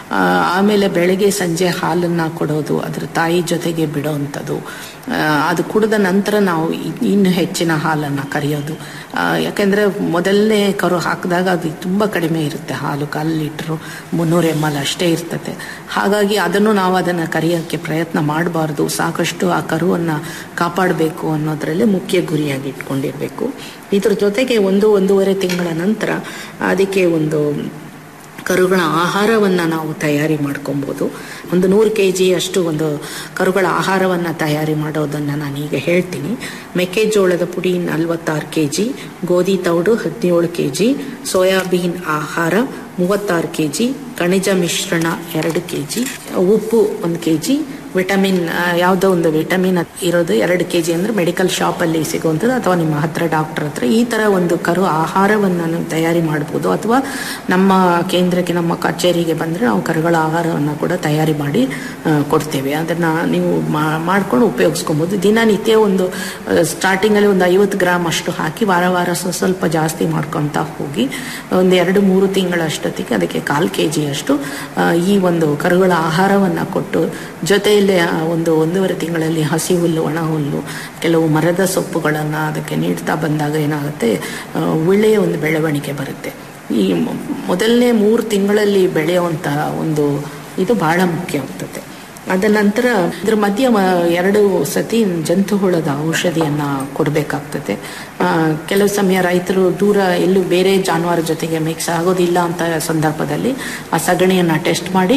ಆಮೇಲೆ ಬೆಳಗ್ಗೆ ಸಂಜೆ ಹಾಲನ್ನು ಕೊಡೋದು ಅದರ ತಾಯಿ ಜೊತೆಗೆ ಬಿಡೋವಂಥದ್ದು ಆ, ಅದು ಕುಡಿದ ನಂತರ ನಾವು ಇ- ಇನ್ನು ಹೆಚ್ಚಿನ ಹಾಲನ್ನು ಕರೆಯೋದು ಆ, ಯಾಕೆಂದರೆ ಮೊದಲನೇ ಕರು ಹಾಕಿದಾಗ ಅದು ತುಂಬ ಕಡಿಮೆ ಇರುತ್ತೆ ಹಾಲು ಕಾಲು ಲೀಟ್ರು ಮುನ್ನೂರು ಎಮ್ ಎಲ್ ಅಷ್ಟೇ ಇರ್ತದೆ ಹಾಗಾಗಿ ಅದನ್ನು ನಾವು ಅದನ್ನು ಕರೆಯೋಕ್ಕೆ ಪ್ರಯತ್ನ ಮಾಡಬಾರ್ದು ಸಾಕಷ್ಟು ಆ ಕರುವನ್ನು ಕಾಪಾಡಬೇಕು ಅನ್ನೋದರಲ್ಲಿ ಮುಖ್ಯ ಗುರಿಯಾಗಿ ಇಟ್ಕೊಂಡಿರಬೇಕು ಇದ್ರ ಜೊತೆಗೆ ಒಂದು ಒಂದೂವರೆ ತಿಂಗಳ ನಂತರ ಅದಕ್ಕೆ ಒಂದು ಕರುಗಳ ಆಹಾರವನ್ನು ನಾವು ತಯಾರಿ ಮಾಡ್ಕೊಬೋದು ಒಂದು ನೂರು ಕೆ ಜಿ ಅಷ್ಟು ಒಂದು ಕರುಗಳ ಆಹಾರವನ್ನು ತಯಾರಿ ಮಾಡೋದನ್ನು ನಾನೀಗ ಹೇಳ್ತೀನಿ ಮೆಕ್ಕೆಜೋಳದ ಪುಡಿ ನಲವತ್ತಾರು ಕೆ ಜಿ ಗೋಧಿ ತೌಡು ಹದಿನೇಳು ಕೆ ಜಿ ಸೋಯಾಬೀನ್ ಆಹಾರ ಮೂವತ್ತಾರು ಕೆ ಜಿ ಖನಿಜ ಮಿಶ್ರಣ ಎರಡು ಕೆ ಜಿ ಉಪ್ಪು ಒಂದು ಕೆ ಜಿ ವಿಟಮಿನ್ ಆ, ಯಾವುದೋ ಒಂದು ವಿಟಮಿನ್ ಇರೋದು ಎರಡು ಕೆ ಜಿ ಅಂದರೆ ಮೆಡಿಕಲ್ ಶಾಪಲ್ಲಿ ಸಿಗುವಂಥದ್ದು ಅಥವಾ ನಿಮ್ಮ ಹತ್ರ ಡಾಕ್ಟರ್ ಹತ್ರ ಈ ಥರ ಒಂದು ಕರು ಆಹಾರವನ್ನು ನೀವು ತಯಾರಿ ಮಾಡ್ಬೋದು ಅಥವಾ ನಮ್ಮ ಕೇಂದ್ರಕ್ಕೆ ನಮ್ಮ ಕಚೇರಿಗೆ ಬಂದರೆ ನಾವು ಕರುಗಳ ಆಹಾರವನ್ನು ಕೂಡ ತಯಾರಿ ಮಾಡಿ ಆ, ಕೊಡ್ತೇವೆ ಅದನ್ನು ನೀವು ಮಾ- ಮಾಡ್ಕೊಂಡು ಉಪಯೋಗಿಸ್ಕೊಬೋದು ದಿನನಿತ್ಯ ಒಂದು ಸ್ಟಾರ್ಟಿಂಗಲ್ಲಿ ಒಂದು ಐವತ್ತು ಗ್ರಾಮ್ ಅಷ್ಟು ಹಾಕಿ ವಾರ ವಾರ ಸ್ವ- ಸ್ವಲ್ಪ ಜಾಸ್ತಿ ಮಾಡ್ಕೊತಾ ಹೋಗಿ ಒಂದು ಎರಡು ಮೂರು ತಿಂಗಳಷ್ಟೊತ್ತಿಗೆ ಅದಕ್ಕೆ ಕಾಲು ಕೆ ಜಿಯಷ್ಟು ಆ, ಈ ಒಂದು ಕರುಗಳ ಆಹಾರವನ್ನು ಕೊಟ್ಟು ಜೊತೆಯಲ್ಲಿ ಆ ಒಂದು ಒಂದೂವರೆ ತಿಂಗಳಲ್ಲಿ ಹಸಿ ಹುಲ್ಲು ಒಣ ಹುಲ್ಲು ಕೆಲವು ಮರದ ಸೊಪ್ಪುಗಳನ್ನು ಅದಕ್ಕೆ ನೀಡ್ತಾ ಬಂದಾಗ ಏನಾಗುತ್ತೆ ಆ, ಒಳ್ಳೆಯ ಒಂದು ಬೆಳವಣಿಗೆ ಬರುತ್ತೆ ಈ ಮೊ- ಮೊದಲನೇ ಮೂರು ತಿಂಗಳಲ್ಲಿ ಬೆಳೆಯುವಂತಹ ಒಂದು ಇದು ಬಹಳ ಮುಖ್ಯ ಆಗ್ತದೆ ಅದ ನಂತರ ಇದ್ರ ಮಧ್ಯೆ ಮ- ಎರಡು ಸತಿ ಜಂತು ಹುಳದ ಔಷಧಿಯನ್ನ ಕೊಡಬೇಕಾಗ್ತದೆ ಕೆಲವು ಸಮಯ ರೈತರು ದೂರ ಎಲ್ಲೂ ಬೇರೆ ಜಾನುವಾರು ಜೊತೆಗೆ ಮಿಕ್ಸ್ ಆಗೋದಿಲ್ಲ ಅಂತ ಸಂದರ್ಭದಲ್ಲಿ ಆ ಸಗಣಿಯನ್ನ ಟೆಸ್ಟ್ ಮಾಡಿ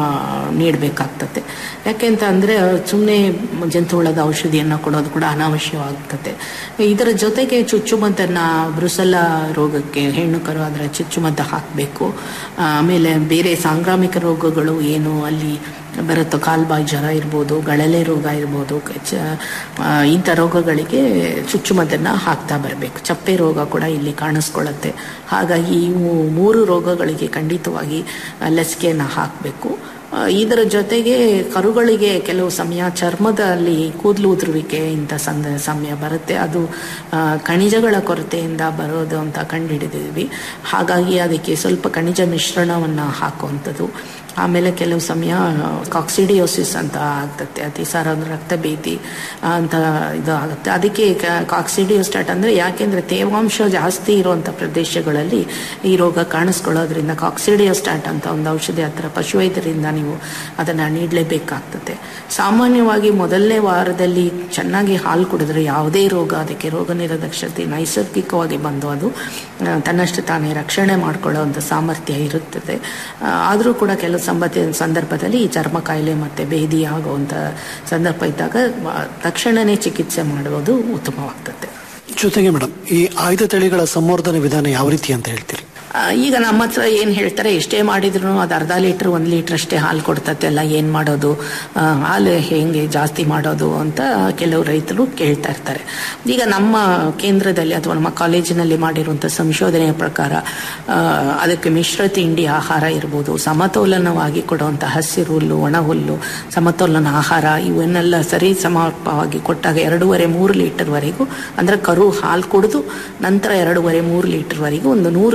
ನೀಡಬೇಕಾಗ್ತದೆ ಯಾಕೆಂತ ಅಂದ್ರೆ ಸುಮ್ಮನೆ ಜಂತು ಹುಳದ ಔಷಧಿಯನ್ನ ಕೊಡೋದು ಕೂಡ ಅನಾವಶ್ಯವಾಗ್ತದೆ ಇದರ ಜೊತೆಗೆ ಚುಚ್ಚುಮದ್ದನ್ನ ಬ್ರುಸಲ್ಲ ರೋಗಕ್ಕೆ ಹೆಣ್ಣು ಕರು ಅದರ ಚುಚ್ಚುಮದ್ದು ಹಾಕಬೇಕು ಆಮೇಲೆ ಬೇರೆ ಸಾಂಕ್ರಾಮಿಕ ರೋಗಗಳು ಏನು ಅಲ್ಲಿ ಬರುತ್ತೋ ಕಾಲ್ಬಾಯಿ ಜ್ವರ ಇರ್ಬೋದು ಗಳಲೆ ರೋಗ ಇರ್ಬೋದು ಚ- ಆ, ಇಂಥ ರೋಗಗಳಿಗೆ ಚುಚ್ಚುಮದ್ದನ್ನು ಹಾಕ್ತಾ ಬರಬೇಕು ಚಪ್ಪೆ ರೋಗ ಕೂಡ ಇಲ್ಲಿ ಕಾಣಿಸ್ಕೊಳ್ಳುತ್ತೆ ಹಾಗಾಗಿ ಇವು ಮೂರು ರೋಗಗಳಿಗೆ ಖಂಡಿತವಾಗಿ ಆ, ಲಸಿಕೆಯನ್ನು ಹಾಕಬೇಕು ಇದರ ಜೊತೆಗೆ ಕರುಗಳಿಗೆ ಕೆಲವು ಸಮಯ ಚರ್ಮದಲ್ಲಿ ಕೂದಲು ಉದುರುವಿಕೆ ಇಂಥ ಸಂದ ಸಮಯ ಬರುತ್ತೆ ಅದು ಆ, ಖನಿಜಗಳ ಕೊರತೆಯಿಂದ ಬರೋದು ಅಂತ ಕಂಡುಹಿಡಿದಿದ್ವಿ ಹಾಗಾಗಿ ಅದಕ್ಕೆ ಸ್ವಲ್ಪ ಖನಿಜ ಮಿಶ್ರಣವನ್ನು ಹಾಕುವಂಥದ್ದು ಆಮೇಲೆ ಕೆಲವು ಸಮಯ ಕಾಕ್ಸಿಡಿಯೋಸಿಸ್ ಅಂತ ಆಗ್ತದೆ ಅತಿಸಾರ ಅಂದ್ರೆ ರಕ್ತ ಭೇದಿ ಅಂತ ಇದು ಆಗುತ್ತೆ ಅದಕ್ಕೆ ಕಾಕ್ಸಿಡಿಯೋಸ್ಟಾಟ್ ಅಂದರೆ ಯಾಕೆಂದರೆ ತೇವಾಂಶ ಜಾಸ್ತಿ ಇರುವಂಥ ಪ್ರದೇಶಗಳಲ್ಲಿ ಈ ರೋಗ ಕಾಣಿಸ್ಕೊಳ್ಳೋದ್ರಿಂದ ಕಾಕ್ಸಿಡಿಯೋಸ್ಟಾಟ್ ಅಂತ ಒಂದು ಔಷಧಿ ಹತ್ರ ಪಶುವೈದ್ಯರಿಂದ ನೀವು ಅದನ್ನು ನೀಡಲೇಬೇಕಾಗ್ತದೆ ಸಾಮಾನ್ಯವಾಗಿ ಮೊದಲನೇ ವಾರದಲ್ಲಿ ಚೆನ್ನಾಗಿ ಹಾಲು ಕುಡಿದ್ರೆ ಯಾವುದೇ ರೋಗ ಅದಕ್ಕೆ ರೋಗ ನಿರೋಧಕ ಶಕ್ತಿ ನೈಸರ್ಗಿಕವಾಗಿ ಬಂದು ಅದು ಆ, ತನ್ನಷ್ಟು ತಾನೇ ರಕ್ಷಣೆ ಮಾಡಿಕೊಳ್ಳುವಂಥ ಸಾಮರ್ಥ್ಯ ಇರುತ್ತದೆ ಆದರೂ ಕೂಡ ಕೆಲವು ಸಂಬಂಧ ಸಂದರ್ಭದಲ್ಲಿ ಈ ಚರ್ಮ ಕಾಯಿಲೆ ಮತ್ತು ಭೇದಿ ಆಗುವಂಥ ಸಂದರ್ಭ ಇದ್ದಾಗ ಆ, ತಕ್ಷಣವೇ ಚಿಕಿತ್ಸೆ ಮಾಡುವುದು ಉತ್ತಮವಾಗ್ತದೆ ಜೊತೆಗೆ ಮೇಡಮ್ ಈ ಆಯ್ದ ತಳಿಗಳ ಸಂವರ್ಧನೆ ವಿಧಾನ ಯಾವ ರೀತಿ ಅಂತ ಹೇಳ್ತೀರಿ ಆ, ಈಗ ನಮ್ಮ ಹತ್ರ ಏನು ಹೇಳ್ತಾರೆ ಎಷ್ಟೇ ಮಾಡಿದ್ರು ಅದು ಅರ್ಧ ಲೀಟ್ರ್ ಒಂದು ಲೀಟ್ರ್ ಅಷ್ಟೇ ಹಾಲು ಕೊಡ್ತತೆ ಅಲ್ಲ ಏನು ಮಾಡೋದು ಆ, ಹಾಲು ಹೆಂಗೆ ಜಾಸ್ತಿ ಮಾಡೋದು ಅಂತ ಕೆಲವು ರೈತರು ಕೇಳ್ತಾ ಇರ್ತಾರೆ ಈಗ ನಮ್ಮ ಕೇಂದ್ರದಲ್ಲಿ ಅಥವಾ ನಮ್ಮ ಕಾಲೇಜಿನಲ್ಲಿ ಮಾಡಿರುವಂಥ ಸಂಶೋಧನೆಯ ಪ್ರಕಾರ ಆ, ಅದಕ್ಕೆ ಮಿಶ್ರ ತಿಂಡಿ ಆಹಾರ ಇರ್ಬೋದು ಸಮತೋಲನವಾಗಿ ಕೊಡುವಂಥ ಹಸಿರು ಹುಲ್ಲು ಒಣ ಹುಲ್ಲು ಸಮತೋಲನ ಆಹಾರ ಇವನ್ನೆಲ್ಲ ಸರಿ ಸಮರ್ಪವಾಗಿ ಕೊಟ್ಟಾಗ ಎರಡೂವರೆ ಮೂರು ಲೀಟರ್ವರೆಗೂ ಅಂದರೆ ಕರು ಹಾಲು ಕುಡಿದು ನಂತರ ಎರಡೂವರೆ ಮೂರು ಲೀಟರ್ವರೆಗೂ ಒಂದು ನೂರು ದಿನಗಳ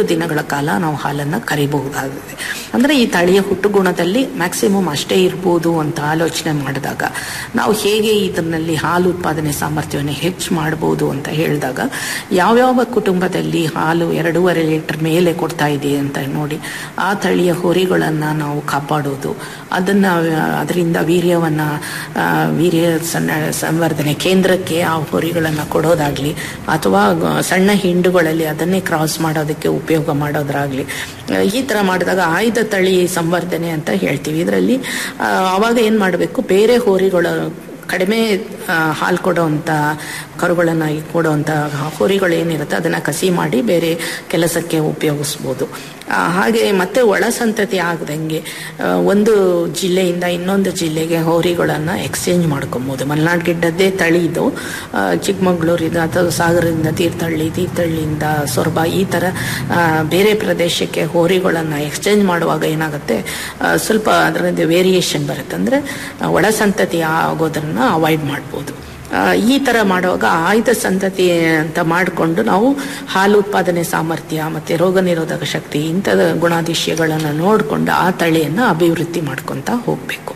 ಕಾಲ ನಾವು ಹಾಲನ್ನು ಕರಿಬಹುದಾಗಿದೆ ಅಂದ್ರೆ ಈ ತಳಿಯ ಹುಟ್ಟುಗುಣದಲ್ಲಿ ಮ್ಯಾಕ್ಸಿಮಮ್ ಅಷ್ಟೇ ಇರ್ಬೋದು ಅಂತ ಆಲೋಚನೆ ಮಾಡಿದಾಗ ನಾವು ಹೇಗೆ ಇದರಲ್ಲಿ ಹಾಲು ಉತ್ಪಾದನೆ ಸಾಮರ್ಥ್ಯವನ್ನು ಹೆಚ್ಚು ಮಾಡಬಹುದು ಅಂತ ಹೇಳಿದಾಗ ಯಾವ್ಯಾವ ಕುಟುಂಬದಲ್ಲಿ ಹಾಲು ಎರಡೂವರೆ ಲೀಟರ್ ಮೇಲೆ ಕೊಡ್ತಾ ಇದೆ ಅಂತ ನೋಡಿ ಆ ತಳಿಯ ಹೋರಿಗಳನ್ನ ನಾವು ಕಾಪಾಡೋದು ಅದನ್ನ ಅದರಿಂದ ವೀರ್ಯವನ್ನ ಆ, ವೀರ್ಯ ಸಣ್ಣ ಸಂವರ್ಧನೆ ಕೇಂದ್ರಕ್ಕೆ ಆ ಹೋರಿಗಳನ್ನ ಕೊಡೋದಾಗ್ಲಿ ಅಥವಾ ಗ- ಸಣ್ಣ ಹಿಂಡುಗಳಲ್ಲಿ ಅದನ್ನೇ ಕ್ರಾಸ್ ಮಾಡೋದಕ್ಕೆ ಉಪಯೋಗ ಮಾಡೋದ್ರಾಗ್ಲಿ ಆ, ಈ ತರ ಮಾಡಿದಾಗ ಆಯ್ದ ತಳಿ ಸಂವರ್ಧನೆ ಅಂತ ಹೇಳ್ತೀವಿ ಇದರಲ್ಲಿ ಅವಾಗ ಏನ್ ಮಾಡಬೇಕು ಬೇರೆ ಹೋರಿಗಳ ಕಡಿಮೆ ಆ, ಹಾಲು ಕೊಡೋವಂಥ ಕರುಗಳನ್ನು ಕೊಡೋವಂಥ ಹೋರಿಗಳು ಏನಿರುತ್ತೆ ಅದನ್ನು ಕಸಿ ಮಾಡಿ ಬೇರೆ ಕೆಲಸಕ್ಕೆ ಉಪಯೋಗಿಸ್ಬೋದು ಆ, ಹಾಗೆ ಮತ್ತೆ ಒಳ ಸಂತತಿ ಆಗದಂಗೆ ಆ, ಒಂದು ಜಿಲ್ಲೆಯಿಂದ ಇನ್ನೊಂದು ಜಿಲ್ಲೆಗೆ ಹೋರಿಗಳನ್ನು ಎಕ್ಸ್ಚೇಂಜ್ ಮಾಡ್ಕೊಬೋದು ಮಲೆನಾಡು ಗಿಡ್ಡದ್ದೇ ತಳಿ ಇದು ಆ, ಚಿಕ್ಕಮಗಳೂರಿಂದ ಅಥವಾ ಸಾಗರದಿಂದ ತೀರ್ಥಹಳ್ಳಿ ತೀರ್ಥಹಳ್ಳಿಯಿಂದ ಸೊರಬ ಈ ಥರ ಆ, ಬೇರೆ ಪ್ರದೇಶಕ್ಕೆ ಹೋರಿಗಳನ್ನು ಎಕ್ಸ್ಚೇಂಜ್ ಮಾಡುವಾಗ ಏನಾಗುತ್ತೆ ಆ, ಸ್ವಲ್ಪ ಅದರಲ್ಲಿ ವೇರಿಯೇಷನ್ ಬರುತ್ತೆ ಅಂದರೆ ಒಳ ಸಂತತಿ ಆಗೋದನ್ನ ಅವಾಯ್ಡ್ ಮಾಡ್ಬೋದು ಆ, ಈ ತರ ಮಾಡುವಾಗ ಆಯ್ದ ಸಂತತಿ ಅಂತ ಮಾಡಿಕೊಂಡು ನಾವು ಹಾಲು ಉತ್ಪಾದನೆ ಸಾಮರ್ಥ್ಯ ಮತ್ತೆ ರೋಗ ನಿರೋಧಕ ಶಕ್ತಿ ಇಂಥದ ಗುಣಾಧಿಶ್ಯಗಳನ್ನು ನೋಡಿಕೊಂಡು ಆ ತಳಿಯನ್ನು ಅಭಿವೃದ್ಧಿ ಮಾಡ್ಕೊತ ಹೋಗಬೇಕು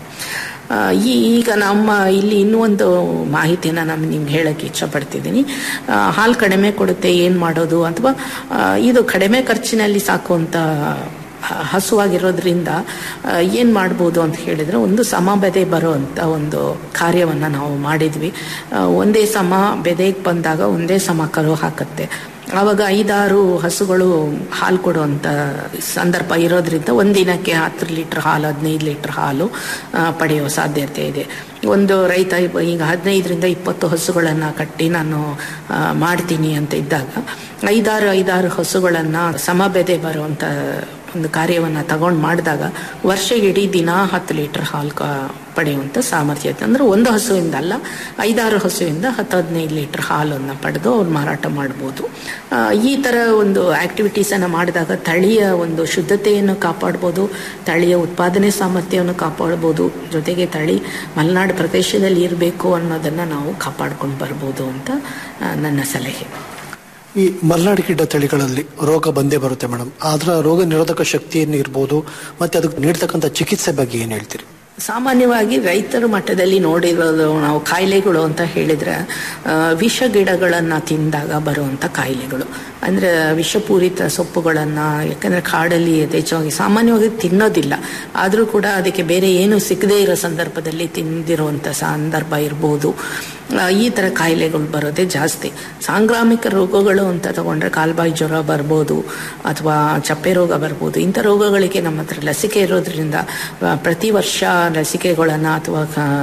ಈ ಈಗ ನಮ್ಮ ಇಲ್ಲಿ ಇನ್ನೂ ಒಂದು ಮಾಹಿತಿನ ನಾನು ನಿಮ್ಗೆ ಹೇಳಕ್ಕೆ ಇಷ್ಟಪಡ್ತಿದ್ದೀನಿ ಆ, ಹಾಲು ಕಡಿಮೆ ಕೊಡುತ್ತೆ ಏನು ಮಾಡೋದು ಅಥವಾ ಆ, ಇದು ಕಡಿಮೆ ಖರ್ಚಿನಲ್ಲಿ ಸಾಕುವಂಥ ಹ- ಹಸುವಾಗಿರೋದ್ರಿಂದ ಆ, ಏನ್ ಮಾಡ್ಬೋದು ಅಂತ ಹೇಳಿದ್ರೆ ಒಂದು ಸಮ ಬೆದೆ ಬರುವಂತ ಒಂದು ಕಾರ್ಯವನ್ನ ನಾವು ಮಾಡಿದ್ವಿ ಆ, ಒಂದೇ ಸಮ ಬೆದೆಗೆ ಬಂದಾಗ ಒಂದೇ ಸಮ ಕರು ಹಾಕತ್ತೆ ಆವಾಗ ಐದಾರು ಹಸುಗಳು ಹಾಲು ಕೊಡುವಂತ ಸಂದರ್ಭ ಇರೋದ್ರಿಂದ ಒಂದಿನಕ್ಕೆ ಹತ್ತು ಲೀಟರ್ ಹಾಲು ಹದಿನೈದು ಲೀಟರ್ ಹಾಲು ಆ, ಪಡೆಯುವ ಸಾಧ್ಯತೆ ಇದೆ ಒಂದು ರೈತ ಇಪ್ಪ- ಈಗ ಹದಿನೈದರಿಂದ ಇಪ್ಪತ್ತು ಹಸುಗಳನ್ನ ಕಟ್ಟಿ ನಾನು ಆ, ಮಾಡ್ತೀನಿ ಅಂತ ಇದ್ದಾಗ ಐದಾರು ಐದಾರು ಹಸುಗಳನ್ನ ಸಮಬೆದೆ ಬರುವಂತ ಒಂದು ಕಾರ್ಯವನ್ನ ತಗೊಂಡು ಮಾಡಿದಾಗ ವರ್ಷ ಇಡೀ ದಿನ ಹತ್ತು ಲೀಟರ್ ಹಾಲು ಕ- ಪಡೆಯುವಂತ ಸಾಮರ್ಥ್ಯ ಐತೆ ಅಂದ್ರೆ ಒಂದು ಹಸುವಿಂದ ಅಲ್ಲ ಐದಾರು ಹಸುವಿಂದ ಹತ್ತು ಹದಿನೈದು ಲೀಟರ್ ಹಾಲನ್ನು ಪಡೆದು ಅವ್ರು ಮಾರಾಟ ಮಾಡ್ಬೋದು ಆ, ಈ ತರ ಒಂದು ಆಕ್ಟಿವಿಟೀಸ್ ಅನ್ನ ಮಾಡಿದಾಗ ತಳಿಯ ಒಂದು ಶುದ್ಧತೆಯನ್ನು ಕಾಪಾಡ್ಬೋದು ತಳಿಯ ಉತ್ಪಾದನೆ ಸಾಮರ್ಥ್ಯವನ್ನು ಕಾಪಾಡ್ಬೋದು ಜೊತೆಗೆ ತಳಿ ಮಲೆನಾಡು ಪ್ರದೇಶದಲ್ಲಿ ಇರಬೇಕು ಅನ್ನೋದನ್ನ ನಾವು ಕಾಪಾಡ್ಕೊಂಡು ಬರ್ಬೋದು ಅಂತ ಆ, ನನ್ನ ಸಲಹೆ ಈ ಮಲ್ನಾಡು ಗಿಡ್ಡ ತಳಿಗಳಲ್ಲಿ ರೋಗ ಬಂದೇ ಬರುತ್ತೆ ಮೇಡಮ್ ಅದರ ರೋಗ ನಿರೋಧಕ ಶಕ್ತಿಯನ್ನು ಇರ್ಬೋದು ಮತ್ತೆ ಅದಕ್ಕೆ ನೀಡ್ತಕ್ಕಂಥ ಚಿಕಿತ್ಸೆ ಬಗ್ಗೆ ಏನು ಹೇಳ್ತೀರಿ ಸಾಮಾನ್ಯವಾಗಿ ರೈತರ ಮಟ್ಟದಲ್ಲಿ ನೋಡಿರೋದು ನಾವು ಕಾಯಿಲೆಗಳು ಅಂತ ಹೇಳಿದ್ರೆ ಆ, ವಿಷ ಗಿಡಗಳನ್ನ ತಿಂದಾಗ ಬರುವಂತ ಕಾಯಿಲೆಗಳು ಅಂದ್ರೆ ವಿಷಪೂರಿತ ಸೊಪ್ಪುಗಳನ್ನ ಯಾಕಂದ್ರೆ ಕಾಡಲ್ಲಿ ಯಥೇಚ್ಛವಾಗಿ ಸಾಮಾನ್ಯವಾಗಿ ತಿನ್ನೋದಿಲ್ಲ ಆದ್ರೂ ಕೂಡ ಅದಕ್ಕೆ ಬೇರೆ ಏನು ಸಿಗದೇ ಇರೋ ಸಂದರ್ಭದಲ್ಲಿ ತಿಂದಿರುವಂತ ಸಂದರ್ಭ ಇರ್ಬೋದು ಆ, ಈ ತರ ಕಾಯಿಲೆಗಳು ಬರೋದೇ ಜಾಸ್ತಿ ಸಾಂಕ್ರಾಮಿಕ ರೋಗಗಳು ಅಂತ ತಗೊಂಡ್ರೆ ಕಾಲ್ಬಾಯಿ ಜ್ವರ ಬರ್ಬೋದು ಅಥವಾ ಚಪ್ಪೆ ರೋಗ ಬರ್ಬೋದು ಇಂಥ ರೋಗಗಳಿಗೆ ನಮ್ಮ ಹತ್ರ ಲಸಿಕೆ ಇರೋದ್ರಿಂದ ಆ, ಪ್ರತಿ ವರ್ಷ ಲಸಿಕೆಗಳನ್ನ ಅಥವಾ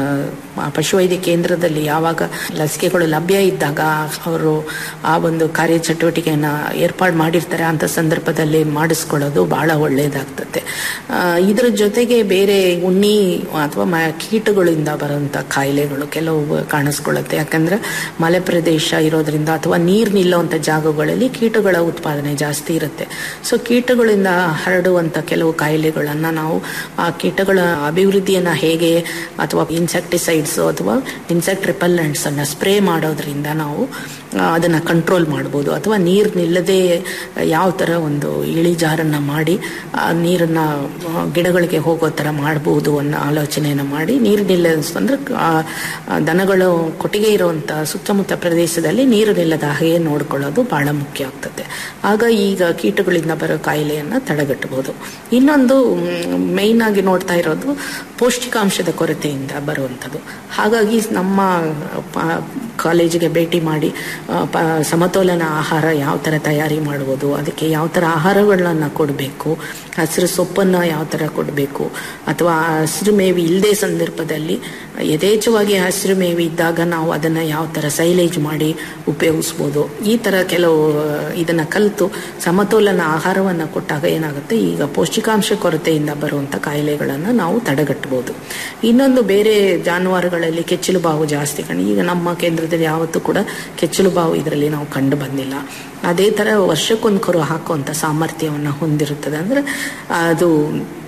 ಆ, ಪಶುವೈದ್ಯ ಕೇಂದ್ರದಲ್ಲಿ ಯಾವಾಗ ಲಸಿಕೆಗಳು ಲಭ್ಯ ಇದ್ದಾಗ ಅವರು ಆ ಒಂದು ಕಾರ್ಯಚಟುವಟಿಕೆಯನ್ನ ಏರ್ಪಾಡು ಮಾಡಿರ್ತಾರೆ ಅಂತ ಸಂದರ್ಭದಲ್ಲಿ ಮಾಡಿಸ್ಕೊಳ್ಳೋದು ಬಹಳ ಒಳ್ಳೆಯದಾಗ್ತದೆ ಆ, ಇದರ ಜೊತೆಗೆ ಬೇರೆ ಉಣ್ಣಿ ಅಥವಾ ಮ- ಕೀಟಗಳಿಂದ ಬರುವಂತ ಕಾಯಿಲೆಗಳು ಕೆಲವು ಕಾಣಿಸ್ಕೊಳ್ಳುತ್ತೆ ಯಾಕಂದ್ರೆ ಮಲೆ ಪ್ರದೇಶ ಇರೋದ್ರಿಂದ ಅಥವಾ ನೀರು ನಿಲ್ಲುವಂತ ಜಾಗಗಳಲ್ಲಿ ಕೀಟಗಳ ಉತ್ಪಾದನೆ ಜಾಸ್ತಿ ಇರುತ್ತೆ ಸೊ ಕೀಟಗಳಿಂದ ಹರಡುವಂತ ಕೆಲವು ಕಾಯಿಲೆಗಳನ್ನ ನಾವು ಆ ಕೀಟಗಳ ಅಭಿವೃದ್ಧಿಯನ್ನ ಹೇಗೆ ಅಥವಾ ಇನ್ಸೆಕ್ಟಿಸೈಡ್ಸ್ ಅಥವಾ ಇನ್ಸೆಕ್ಟ್ ರಿಪಲ್ಲೆಂಟ್ಸ್ ಅನ್ನ ಸ್ಪ್ರೇ ಮಾಡೋದ್ರಿಂದ ನಾವು ಆ, ಅದನ್ನ ಕಂಟ್ರೋಲ್ ಮಾಡ್ಬೋದು ಅಥವಾ ನೀರು ನಿಲ್ಲದೆ ಯಾವ ತರ ಒಂದು ಇಳಿಜಾರನ್ನ ಮಾಡಿ ಆ ನೀರನ್ನ ಆ, ಗಿಡಗಳಿಗೆ ಹೋಗೋ ತರ ಮಾಡ್ಬೋದು ಅನ್ನೋ ಆಲೋಚನೆಯನ್ನ ಮಾಡಿ ನೀರು ನಿಲ್ಲ ಅಂದ್ರೆ ಆ, ಆ, ದನಗಳು ಕೊಟ್ಟಿಗೆ ಇರುವಂತ ಸುತ್ತಮುತ್ತ ಪ್ರದೇಶದಲ್ಲಿ ನೀರು ನಿಲ್ಲದ ಹಾಗೆ ನೋಡ್ಕೊಳ್ಳೋದು ಬಹಳ ಮುಖ್ಯ ಆಗ್ತದೆ ಆಗ ಈಗ ಕೀಟಗಳಿಂದ ಬರೋ ಕಾಯಿಲೆಯನ್ನ ತಡೆಗಟ್ಟಬಹುದು ಇನ್ನೊಂದು ಮೇಯ್ನ್ ಆಗಿ ನೋಡ್ತಾ ಇರೋದು ಪೌಷ್ಟಿಕಾಂಶದ ಕೊರತೆಯಿಂದ ಬರುವಂಥದ್ದು ಹಾಗಾಗಿ ನಮ್ಮ ಪ- ಕಾಲೇಜಿಗೆ ಭೇಟಿ ಮಾಡಿ ಆ, ಪ- ಸಮತೋಲನ ಆಹಾರ ಯಾವ ಥರ ತಯಾರಿ ಮಾಡ್ಬೋದು ಅದಕ್ಕೆ ಯಾವ ಥರ ಆಹಾರಗಳನ್ನ ಕೊಡಬೇಕು ಹಸಿರು ಸೊಪ್ಪನ್ನು ಯಾವ ಥರ ಕೊಡಬೇಕು ಅಥವಾ ಹಸಿರು ಮೇವು ಇಲ್ಲದೆ ಸಂದರ್ಭದಲ್ಲಿ ಯಥೇಚ್ಛವಾಗಿ ಹಸಿರು ಮೇವು ಇದ್ದಾಗ ನಾವು ಅದನ್ನು ಯಾವ ಥರ ಸೈಲೇಜ್ ಮಾಡಿ ಉಪಯೋಗಿಸ್ಬೋದು ಈ ಥರ ಕೆಲವು ಇದನ್ನ ಕಲಿತು ಸಮತೋಲನ ಆಹಾರವನ್ನು ಕೊಟ್ಟಾಗ ಏನಾಗುತ್ತೆ ಈಗ ಪೌಷ್ಟಿಕಾಂಶ ಕೊರತೆಯಿಂದ ಬರುವಂಥ ಕಾಯಿಲೆಗಳನ್ನು ನಾವು ತಡೆಗಟ್ಟಬಹುದು ಇನ್ನೊಂದು ಬೇರೆ ಜಾನುವಾರುಗಳಲ್ಲಿ ಕೆಚ್ಚಲು ಬಾವು ಜಾಸ್ತಿ ಕಂಡು ಈಗ ನಮ್ಮ ಕೇಂದ್ರದಲ್ಲಿ ಯಾವತ್ತೂ ಕೂಡ ಕೆಚ್ಚಲು ಬಾವು ಇದರಲ್ಲಿ ನಾವು ಕಂಡು ಬಂದಿಲ್ಲ ಅದೇ ಥರ ವರ್ಷಕ್ಕೊಂದು ಕರು ಹಾಕುವಂಥ ಸಾಮರ್ಥ್ಯವನ್ನು ಹೊಂದಿರುತ್ತದೆ ಅಂದರೆ ಅದು